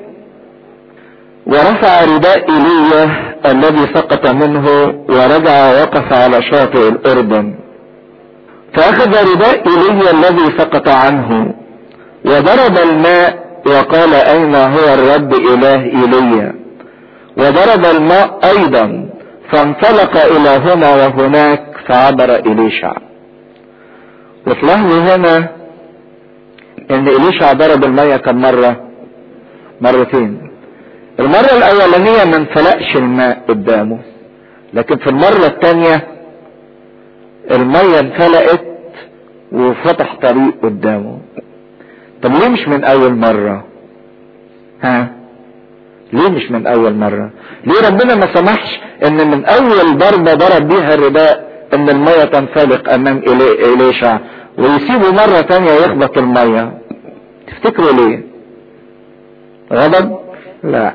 ورفع رداء ايليا الذي سقط منه ورجع وقف على شاطئ الاردن فاخذ رداء ايليا الذي سقط عنه وضرب الماء وقال اين هو الرب اله ايليا وضرب الماء ايضا فانطلق الى هنا وهناك فعبر اليشع وتلاحظوا هنا ان اليشع ضرب المية كم مرة مرتين المرة الاولانية ما انفلقش الماء قدامه لكن في المرة الثانية المية انفلقت وفتح طريق قدامه طب ليه مش من اول مرة ها ليه مش من اول مرة ليه ربنا ما سمحش ان من اول ضربة ضرب بيها الرداء ان المية تنفلق امام إليشع ويسيبه مرة تانية يخبط المية تفتكروا ليه غضب لا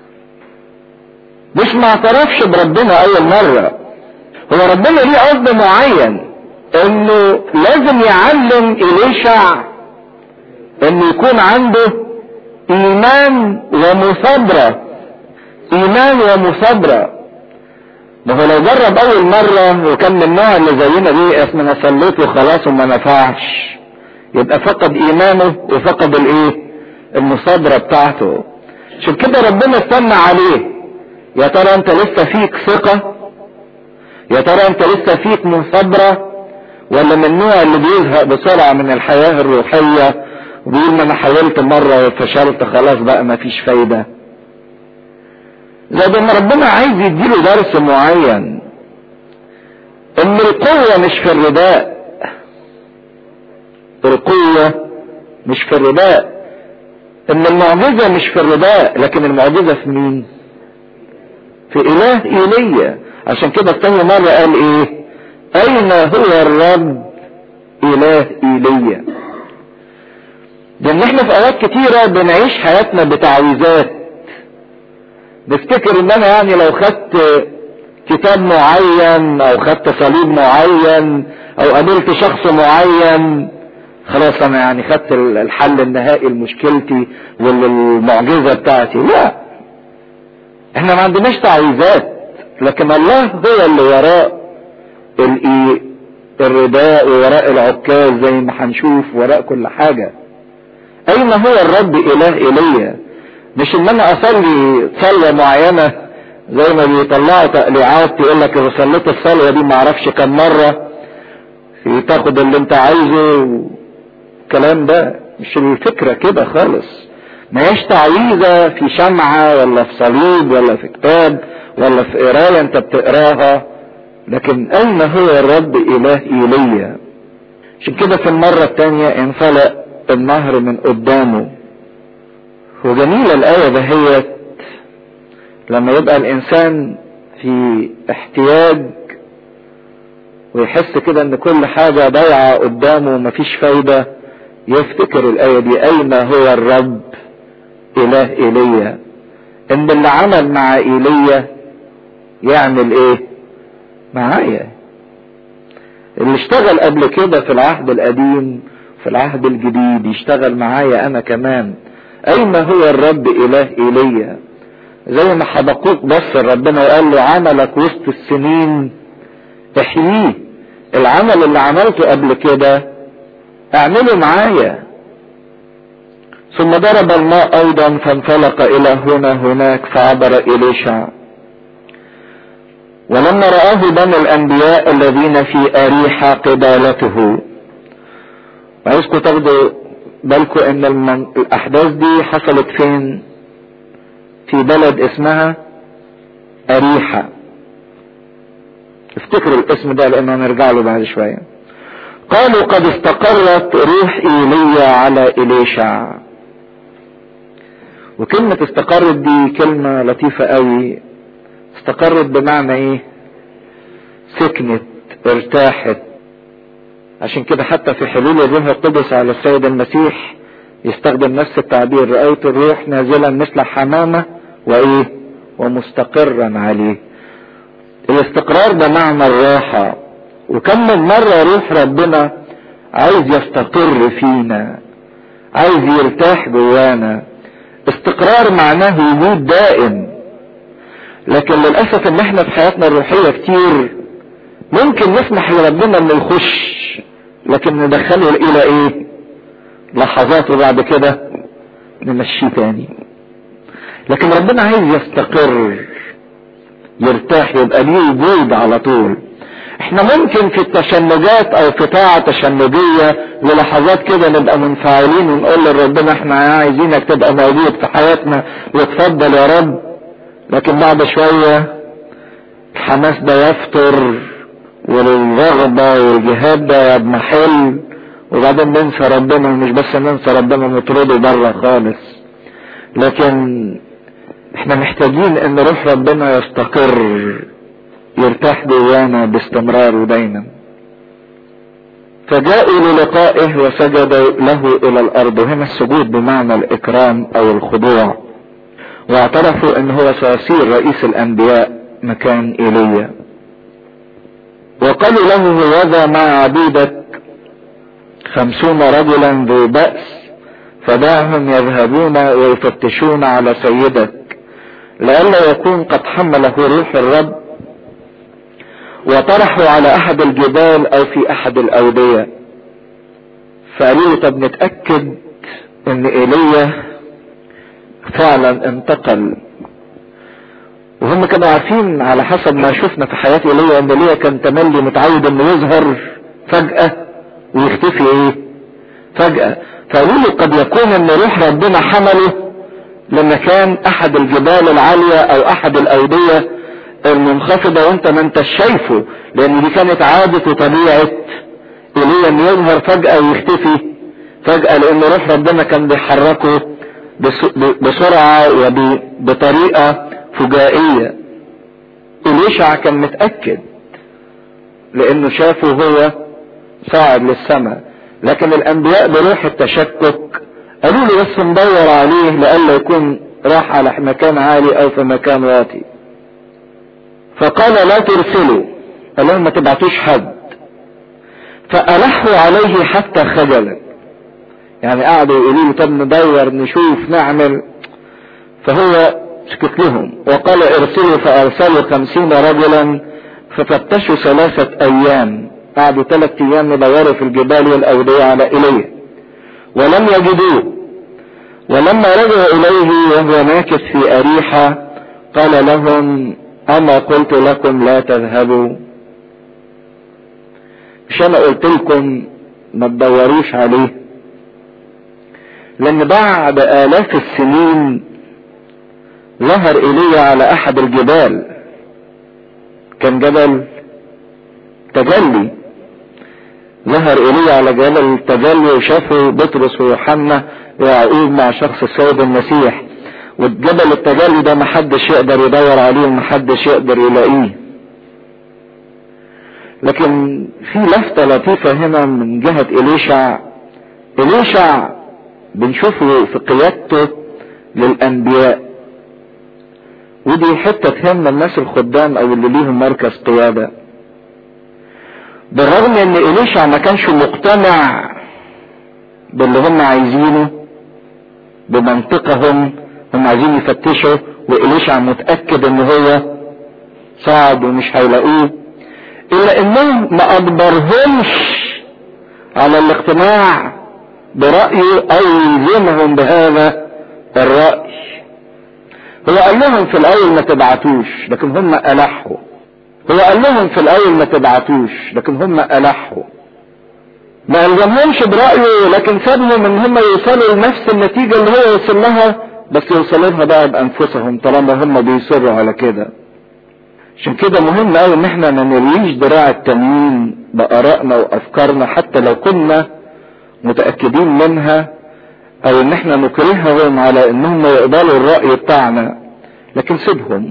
مش ما اعترفش بربنا اول مرة هو ربنا ليه قصد معين انه لازم يعلم اليشع انه يكون عنده ايمان ومثابرة ايمان ومثابرة ما هو لو جرب اول مرة وكان من النوع اللي زينا دي اسم انا صليت وخلاص وما نفعش يبقى فقد ايمانه وفقد الايه المثابرة بتاعته عشان كده ربنا استنى عليه يا ترى انت لسه فيك ثقة يا ترى انت لسه فيك مثابرة ولا من النوع اللي بيزهق بسرعة من الحياة الروحية وبيقول ما انا حاولت مرة وفشلت خلاص بقى ما فيش فايدة زي ما ربنا عايز يديله درس معين ان القوة مش في الرداء القوة مش في الرداء ان المعجزة مش في الرداء لكن المعجزة في مين في اله ايليا عشان كده الثاني مرة قال ايه اين هو الرب اله ايليا لان احنا في اوقات كتيرة بنعيش حياتنا بتعويذات نفتكر ان انا يعني لو خدت كتاب معين او خدت صليب معين او قابلت شخص معين خلاص انا يعني خدت الحل النهائي لمشكلتي والمعجزة بتاعتي لا احنا ما عندناش تعويذات لكن الله هو اللي وراء الايه الرداء ووراء العكاز زي ما هنشوف وراء كل حاجة اين هو الرب اله ايليا مش ان انا اصلي صلاة معينة زي ما بيطلعوا تقليعات يقول لك اذا صليت الصلاة دي معرفش كم مرة تاخد اللي انت عايزه الكلام ده مش الفكرة كده خالص ما هيش تعويذة في شمعة ولا في صليب ولا في كتاب ولا في قراية انت بتقراها لكن اين هو الرب اله ايليا عشان كده في المرة التانية انفلق النهر من قدامه وجميلة الآية دهيت لما يبقى الإنسان في احتياج ويحس كده ان كل حاجة ضايعة قدامه ومفيش فايدة يفتكر الآية دي أين هو الرب إله إيليا إن اللي عمل مع إيليا يعمل إيه معايا اللي اشتغل قبل كده في العهد القديم في العهد الجديد يشتغل معايا أنا كمان أين هو الرب إله إيليا زي ما حبقوك بص ربنا وقال له عملك وسط السنين احييه العمل اللي عملته قبل كده اعمله معايا ثم ضرب الماء ايضا فانفلق الى هنا هناك فعبر اليشع ولما رآه بني الانبياء الذين في اريحة قبالته وعايزكم تاخدوا بالكم ان المن... الاحداث دي حصلت فين في بلد اسمها اريحة افتكروا الاسم ده لانه نرجع له بعد شويه قالوا قد استقرت روح ايليا على اليشع وكلمة استقرت دي كلمة لطيفة قوي استقرت بمعنى ايه سكنت ارتاحت عشان كده حتى في حلول الروح القدس على السيد المسيح يستخدم نفس التعبير رأيت الروح نازلا مثل حمامة وايه ومستقرا عليه الاستقرار ده معنى الراحة وكم من مرة روح ربنا عايز يستقر فينا عايز يرتاح جوانا استقرار معناه وجود دائم لكن للأسف ان احنا في حياتنا الروحية كتير ممكن نسمح لربنا انه يخش لكن ندخله الى ايه لحظات وبعد كده نمشيه تاني لكن ربنا عايز يستقر يرتاح يبقى ليه وجود على طول احنا ممكن في التشنجات او في طاعة تشنجية للحظات كده نبقى منفعلين ونقول لربنا احنا عايزينك تبقى موجود في حياتنا وتفضل يا رب لكن بعد شوية الحماس ده يفتر والرغبة والجهاد ده يضمحل وبعدين ننسى ربنا ومش بس ننسى ربنا نطرده بره خالص لكن احنا محتاجين ان روح ربنا يستقر يرتاح جوانا باستمرار ودايما فجاءوا للقائه وسجدوا له الى الارض وهنا السجود بمعنى الاكرام او الخضوع واعترفوا ان هو سيصير رئيس الانبياء مكان ايليا وقالوا له هذا مع عبيدك خمسون رجلا ذو بأس فدعهم يذهبون ويفتشون على سيدك لئلا يكون قد حمله روح الرب وطرحوا على احد الجبال او في احد الاودية فقالوا له طب نتأكد ان ايليا فعلا انتقل وهم كانوا عارفين على حسب ما شفنا في حياة ايليا ان ايليا كان تملي متعود انه يظهر فجأة ويختفي ايه فجأة فقالوا له قد يكون ان روح ربنا حمله لمكان احد الجبال العالية او احد الاودية المنخفضة وانت ما انت شايفه لان دي كانت عادة وطبيعة ايليا ان يظهر فجأة ويختفي فجأة لان روح ربنا كان بيحركه بسرعة وبطريقة فجائية إليشع كان متأكد لأنه شافه هو صاعد للسماء لكن الأنبياء بروح التشكك قالوا له بس ندور عليه لئلا يكون راح على مكان عالي أو في مكان واطي فقال لا ترسلوا قال لهم ما تبعتوش حد فألحوا عليه حتى خجل يعني قعدوا يقولوا له طب ندور نشوف نعمل فهو سكت لهم وقال ارسلوا فارسلوا خمسين رجلا ففتشوا ثلاثة ايام قعدوا ثلاثة ايام يدوروا في الجبال والاودية على ايليا ولم يجدوه ولما رجعوا اليه وهو ماكث في اريحة قال لهم اما قلت لكم لا تذهبوا مش انا قلت لكم ما تدوروش عليه لان بعد الاف السنين ظهر ايليا على احد الجبال كان جبل تجلي ظهر ايليا على جبل التجلي وشافه بطرس ويوحنا ويعقوب مع شخص السيد المسيح والجبل التجلي ده محدش يقدر يدور عليه ومحدش يقدر يلاقيه لكن في لفتة لطيفة هنا من جهة إليشع إليشع بنشوفه في قيادته للأنبياء ودي حتة تهم الناس الخدام او اللي ليهم مركز قيادة بالرغم ان إليشع ما كانش مقتنع باللي هم عايزينه بمنطقهم هم عايزين يفتشوا وإليشع متأكد ان هو صعد ومش هيلاقوه الا انهم ما اجبرهمش على الاقتناع برأيه او يلزمهم بهذا الرأي هو قال لهم في الاول ما تبعتوش لكن هم الحوا هو قال لهم في الاول ما تبعتوش لكن هم الحوا ما الزمهمش برأيه لكن سابهم ان هم يوصلوا لنفس النتيجة اللي هو وصل لها بس يوصلوا لها بقى بانفسهم طالما هم بيصروا على كده عشان كده مهم قوي ان احنا ما نلويش دراع التانيين بارائنا وافكارنا حتى لو كنا متاكدين منها او ان احنا نكرههم على انهم يقبلوا الراي بتاعنا لكن سيبهم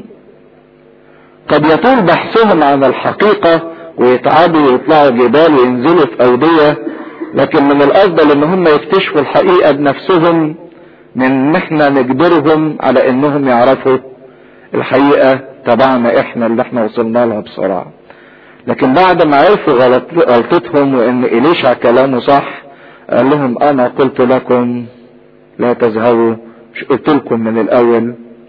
قد يطول بحثهم عن الحقيقه ويتعبوا ويطلعوا جبال وينزلوا في اوديه لكن من الافضل ان هم يكتشفوا الحقيقه بنفسهم من ان احنا نجبرهم على انهم يعرفوا الحقيقه تبعنا احنا اللي احنا وصلنا لها بسرعه لكن بعد ما عرفوا غلط غلطتهم وان اليشع كلامه صح قال لهم انا قلت لكم لا تذهبوا مش قلت لكم من الاول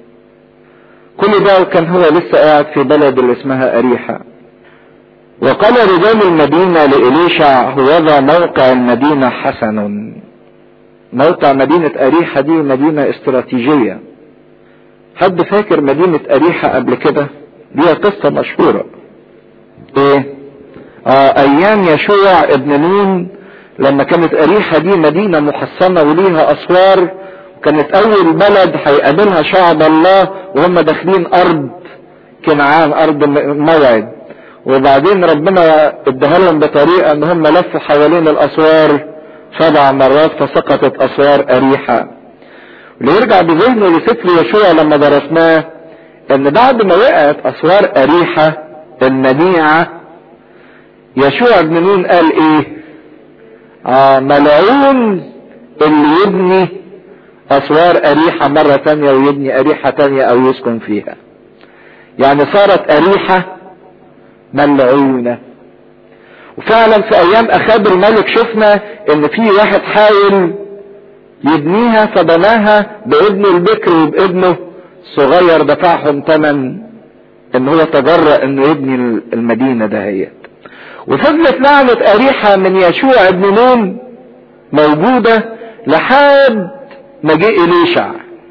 كل ده كان هو لسه قاعد في بلد اللي اسمها اريحة وقال رجال المدينة لإليشع هوذا موقع المدينة حسن موقع مدينة أريحة دي مدينة استراتيجية حد فاكر مدينة أريحة قبل كده دي قصة مشهورة ايه آه ايام يشوع ابن نون لما كانت أريحة دي مدينة محصنة وليها أسوار وكانت أول بلد هيقابلها شعب الله وهم داخلين أرض كنعان أرض موعد وبعدين ربنا اداها لهم بطريقة إن هم لفوا حوالين الأسوار سبع مرات فسقطت اسوار اريحة اللي يرجع بذهنه لسفر يشوع لما درسناه ان بعد ما وقعت اسوار اريحة المنيعة يشوع بن نون قال ايه آه ملعون اللي يبني اسوار اريحة مرة تانية ويبني اريحة تانية او يسكن فيها يعني صارت اريحة ملعونة وفعلا في ايام اخاب الملك شفنا ان في واحد حاول يبنيها فبناها بابنه البكر وبابنه الصغير دفعهم ثمن ان هو تجرأ انه يبني المدينة دهيت وفضلت لعنة اريحة من يشوع ابن نون موجودة لحد ما جه اليشع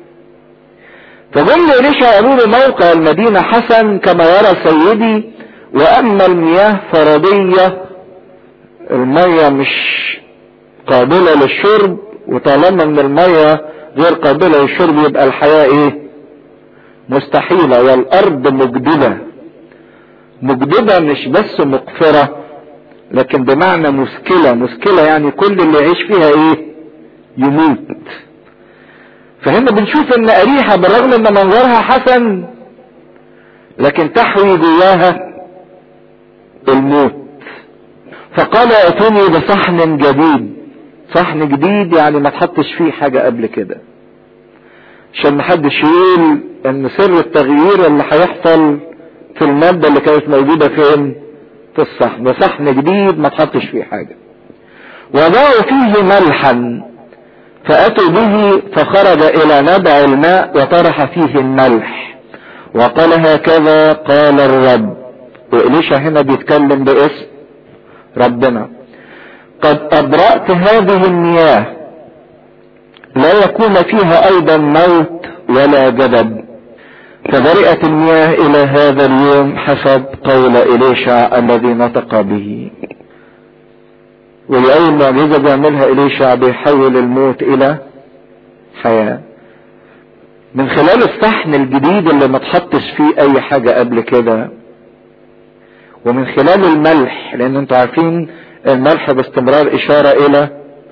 فجم اليشع قالوا له موقع المدينة حسن كما يرى سيدي واما المياه فردية المية مش قابلة للشرب وطالما ان المية غير قابلة للشرب يبقى الحياة ايه مستحيلة والارض مجدبة مجدبة مش بس مقفرة لكن بمعنى مشكلة مشكلة يعني كل اللي يعيش فيها ايه يموت فهنا بنشوف ان اريحة بالرغم ان منظرها حسن لكن تحوي جواها الموت فقال اتوني بصحن جديد صحن جديد يعني ما تحطش فيه حاجة قبل كده عشان محدش يقول ان سر التغيير اللي هيحصل في المادة اللي كانت موجودة فين في الصحن ده صحن جديد ما تحطش فيه حاجة وضعوا فيه ملحا فأتوا به فخرج إلى نبع الماء وطرح فيه الملح وقال هكذا قال الرب وإليشا هنا بيتكلم باسم ربنا قد أبرأت هذه المياه لا يكون فيها أيضا موت ولا جدب فبرئت المياه إلى هذا اليوم حسب قول إليشع الذي نطق به ولأول معجزة بيعملها إليشع بيحول الموت إلى حياة من خلال الصحن الجديد اللي ما تحطش فيه أي حاجة قبل كده ومن خلال الملح لأن انتوا عارفين الملح باستمرار إشارة إلى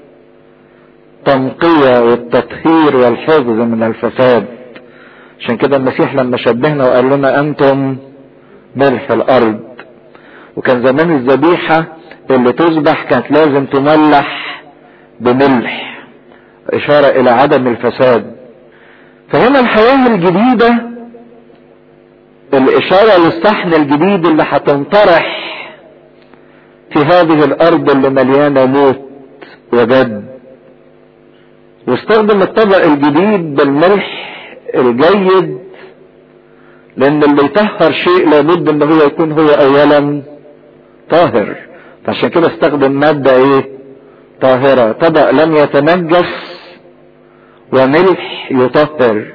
تنقية والتطهير والحفظ من الفساد عشان كده المسيح لما شبهنا وقال لنا أنتم ملح الأرض وكان زمان الذبيحة اللي تذبح كانت لازم تملح بملح إشارة إلى عدم الفساد فهنا الحياة الجديدة الإشارة للصحن الجديد اللي هتنطرح في هذه الأرض اللي مليانة موت وجد واستخدم الطبق الجديد بالملح الجيد لأن اللي يطهر شيء لابد إن هو يكون هو أولا طاهر فعشان كده استخدم مادة إيه؟ طاهرة طبق لم يتنجس وملح يطهر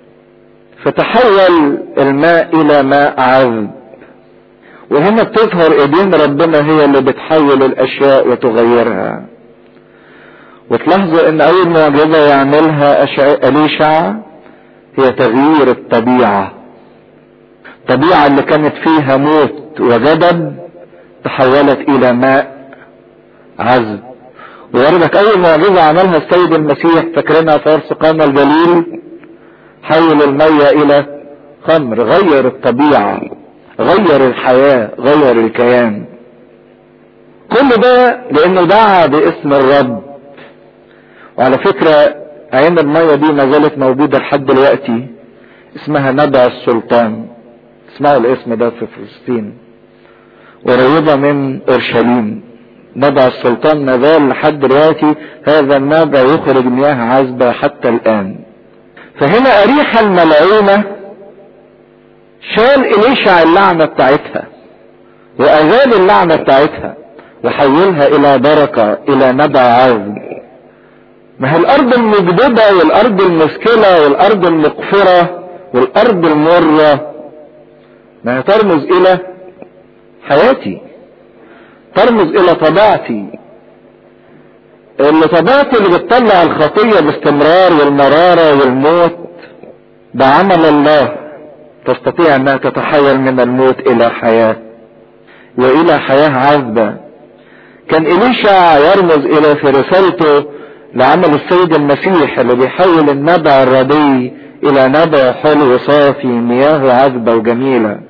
فتحول الماء الى ماء عذب وهنا بتظهر ايدين ربنا هي اللي بتحول الاشياء وتغيرها وتلاحظوا ان اول معجزة يعملها اليشع هي تغيير الطبيعة الطبيعة اللي كانت فيها موت وغضب تحولت الى ماء عذب ووردك اول معجزة عملها السيد المسيح فاكرينها في سقانا الجليل حول المية الى خمر غير الطبيعة غير الحياة غير الكيان كل ده لانه دعا باسم الرب وعلى فكرة عين المية دي ما زالت موجودة لحد دلوقتي اسمها نبع السلطان اسمعوا الاسم ده في فلسطين قريبة من اورشليم نبع السلطان ما زال لحد دلوقتي هذا النبع يخرج مياه عذبة حتى الان فهنا أريحة الملعونة شال إليشع اللعنة بتاعتها وأزال اللعنة بتاعتها وحولها إلى بركة إلى نبع عذب ما هي الأرض المجدبة والأرض المشكلة والأرض المقفرة والأرض المرة ما هي ترمز إلى حياتي ترمز إلى طبيعتي اللي طبيعتي اللي بتطلع الخطية باستمرار والمرارة والموت ده عمل الله تستطيع انها تتحول من الموت الى حياة والى حياة عذبة كان إليشع يرمز إلى في رسالته لعمل السيد المسيح اللي بيحول النبع الردي إلى نبع حلو صافي مياه عذبة وجميلة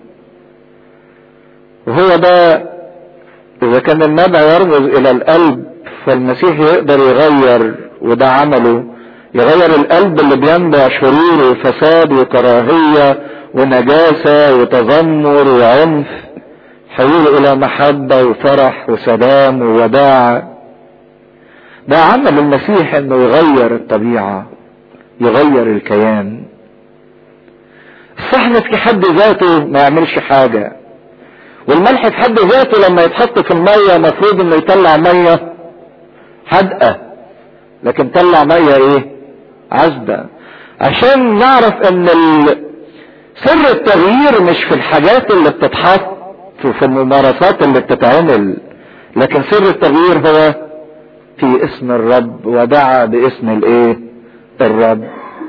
وهو ده إذا كان النبع يرمز إلى القلب فالمسيح يقدر يغير وده عمله يغير القلب اللي بينبع شرور وفساد وكراهية ونجاسة وتذمر وعنف حوله الى محبة وفرح وسلام ووداع ده عمل المسيح انه يغير الطبيعة يغير الكيان الصحن في حد ذاته ما يعملش حاجة والملح في حد ذاته لما يتحط في المية مفروض انه يطلع مية حدقة لكن طلع مية ايه عذبة عشان نعرف ان سر التغيير مش في الحاجات اللي بتتحط وفي الممارسات اللي بتتعمل لكن سر التغيير هو في اسم الرب ودعا باسم الايه الرب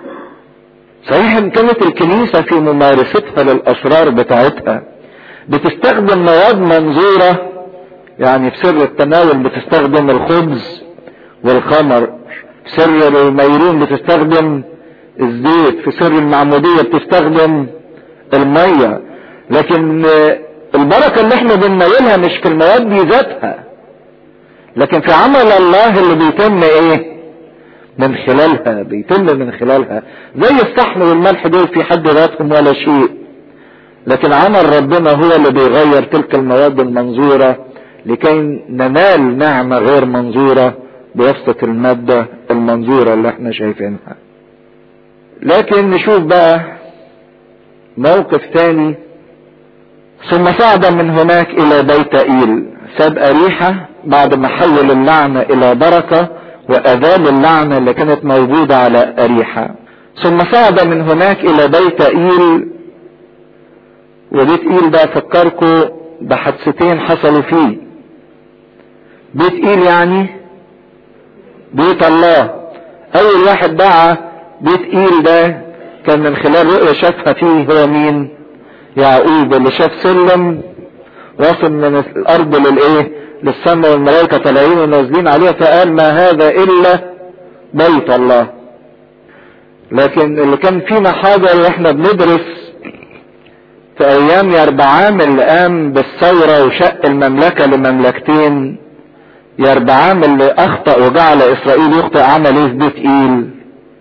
صحيح ان كانت الكنيسة في ممارستها للاسرار بتاعتها بتستخدم مواد منظورة يعني في سر التناول بتستخدم الخبز والخمر في سر الميرون بتستخدم الزيت في سر المعمودية بتستخدم المية لكن البركة اللي احنا بنناولها مش في المواد دي ذاتها لكن في عمل الله اللي بيتم ايه من خلالها بيتم من خلالها زي الصحن والملح دول في حد ذاتهم ولا شيء لكن عمل ربنا هو اللي بيغير تلك المواد المنظورة لكي ننال نعمة غير منظورة بواسطة المادة المنظورة اللي احنا شايفينها لكن نشوف بقى موقف تاني ثم صعد من هناك الى بيت ايل ساب اريحة بعد ما حول اللعنة الى بركة واذال اللعنة اللي كانت موجودة على اريحة ثم صعد من هناك الى بيت ايل وبيت ايل ده افكركم بحادثتين حصلوا فيه بيت ايل يعني بيت الله اول واحد دعا بيت ايل ده كان من خلال رؤية شافها فيه هو مين يعقوب اللي شاف سلم واصل من الارض للايه للسماء والملائكة طالعين ونازلين عليها فقال ما هذا الا بيت الله لكن اللي كان فينا حاضر واحنا بندرس في ايام يربعام اللي قام بالثورة وشق المملكة لمملكتين يربعام اللي اخطأ وجعل اسرائيل يخطئ عمل ايه في بيت ايل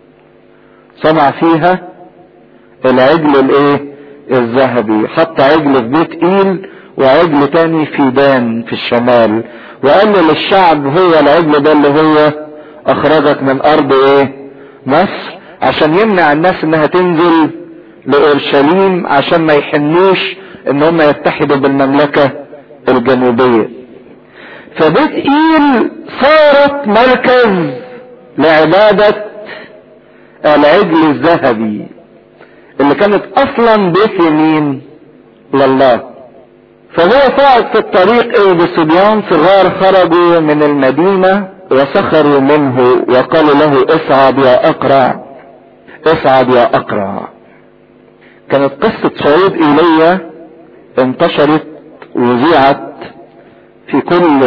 صنع فيها العجل الايه الذهبي حط عجل في بيت ايل وعجل تاني في دان في الشمال وقال للشعب هو العجل ده اللي هو اخرجك من ارض ايه مصر عشان يمنع الناس انها تنزل لاورشليم عشان ما يحنوش ان هم يتحدوا بالمملكة الجنوبية فبيت ايل صارت مركز لعبادة العجل الذهبي اللي كانت اصلا بيت يمين لله فهو صعد في الطريق ايه بصبيان صغار خرجوا من المدينة وسخروا منه وقالوا له اصعد يا اقرع اصعد يا اقرع كانت قصة صعود ايليا انتشرت وذيعت في كل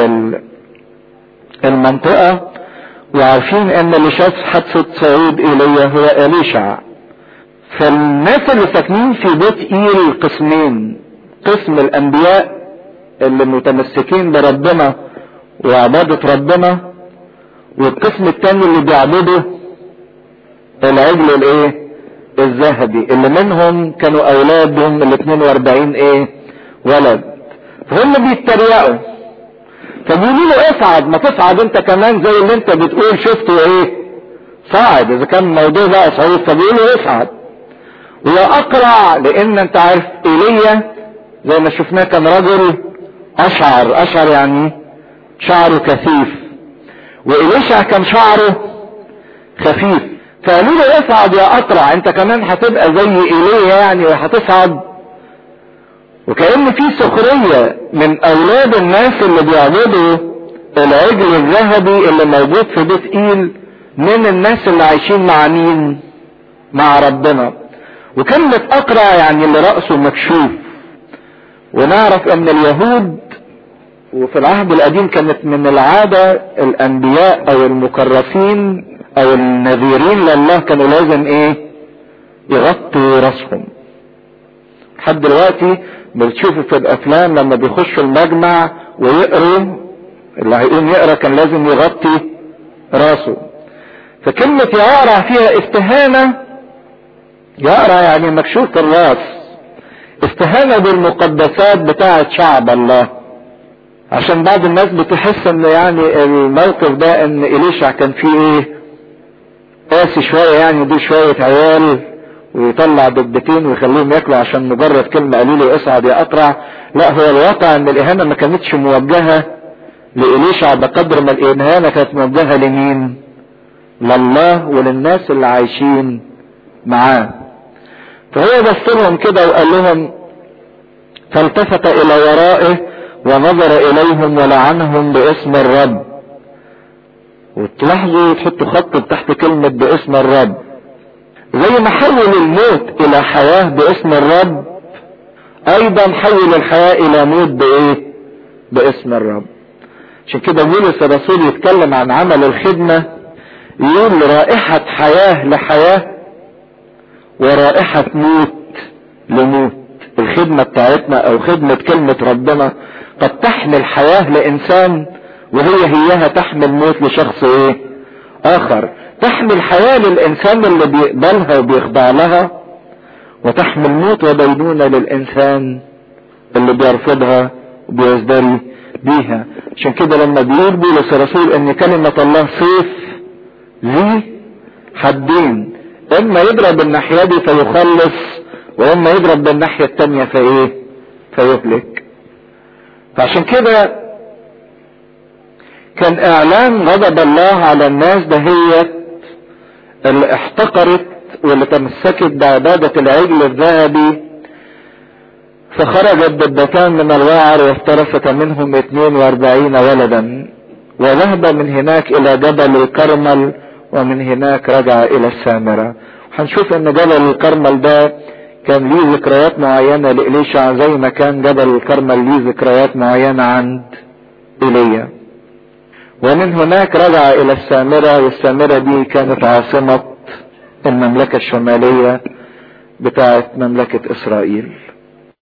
المنطقة وعارفين ان اللي شاف حادثة صعود ايليا هو اليشع فالناس اللي ساكنين في بيت ايل قسمين قسم الانبياء اللي متمسكين بربنا وعبادة ربنا والقسم التاني اللي بيعبدوا العجل الايه الذهبي اللي منهم كانوا اولادهم ال 42 ايه ولد فهم بيتريقوا فبيقولوا له اصعد ما تصعد انت كمان زي اللي انت بتقول شفته ايه صعد اذا كان الموضوع بقى صعود فبيقولوا اصعد واقرع لان انت عارف ايليا زي ما شفناه كان رجل اشعر اشعر يعني شعره كثيف وإليشع كان شعره خفيف فقالوا له اصعد يا اقرع انت كمان هتبقى زي ايليا يعني وهتصعد وكأن في سخرية من اولاد الناس اللي بيعبدوا العجل الذهبي اللي موجود في بيت ايل من الناس اللي عايشين مع مين مع ربنا وكلمة اقرع يعني اللي رأسه مكشوف ونعرف ان اليهود وفي العهد القديم كانت من العادة الانبياء او المكرسين او النذيرين لله كانوا لازم ايه يغطوا راسهم لحد دلوقتي بتشوفوا في الافلام لما بيخشوا المجمع ويقروا اللي هيقوم يقرا كان لازم يغطي راسه فكلمة يقرا فيها استهانة يقرا يعني مكشوف الراس استهانة بالمقدسات بتاعة شعب الله عشان بعض الناس بتحس ان يعني الموقف ده ان اليشع كان فيه ايه قاسي شوية يعني دي شوية عيال ويطلع دبتين ويخليهم ياكلوا عشان مجرد كلمة قالوا له اصعد يا اقرع لا هو الواقع ان الاهانة ما كانتش موجهة لإليشع بقدر ما الاهانة كانت موجهة لمين لله وللناس اللي عايشين معاه فهو بص لهم كده وقال لهم فالتفت الى ورائه ونظر اليهم ولعنهم باسم الرب وتلاحظوا تحطوا خط تحت كلمة باسم الرب زي ما حول الموت الى حياة باسم الرب ايضا حول الحياة الى موت بايه باسم الرب عشان كده بولس الرسول يتكلم عن عمل الخدمة يقول رائحة حياة لحياة ورائحة موت لموت الخدمة بتاعتنا او خدمة كلمة ربنا قد تحمل حياة لانسان وهي هيها تحمل موت لشخص ايه اخر تحمل حياة للانسان اللي بيقبلها وبيخضع لها وتحمل موت ودينونة للانسان اللي بيرفضها وبيزدري بيها عشان كده لما بيقول بولس الرسول ان كلمة الله سيف ذي حدين اما يضرب الناحية دي فيخلص واما يضرب بالناحية التانية فايه فيهلك فعشان كده كان اعلان غضب الله على الناس دهيت اللي احتقرت واللي تمسكت بعبادة العجل الذهبي فخرجت دبتان من الوعر وافترست منهم 42 ولدا وذهب من هناك الى جبل الكرمل ومن هناك رجع الى السامرة هنشوف ان جبل الكرمل ده كان ليه ذكريات معينة لإليشع زي ما كان جبل الكرمل ليه ذكريات معينة عند إيليا ومن هناك رجع إلى السامرة والسامرة دي كانت عاصمة المملكة الشمالية بتاعت مملكة إسرائيل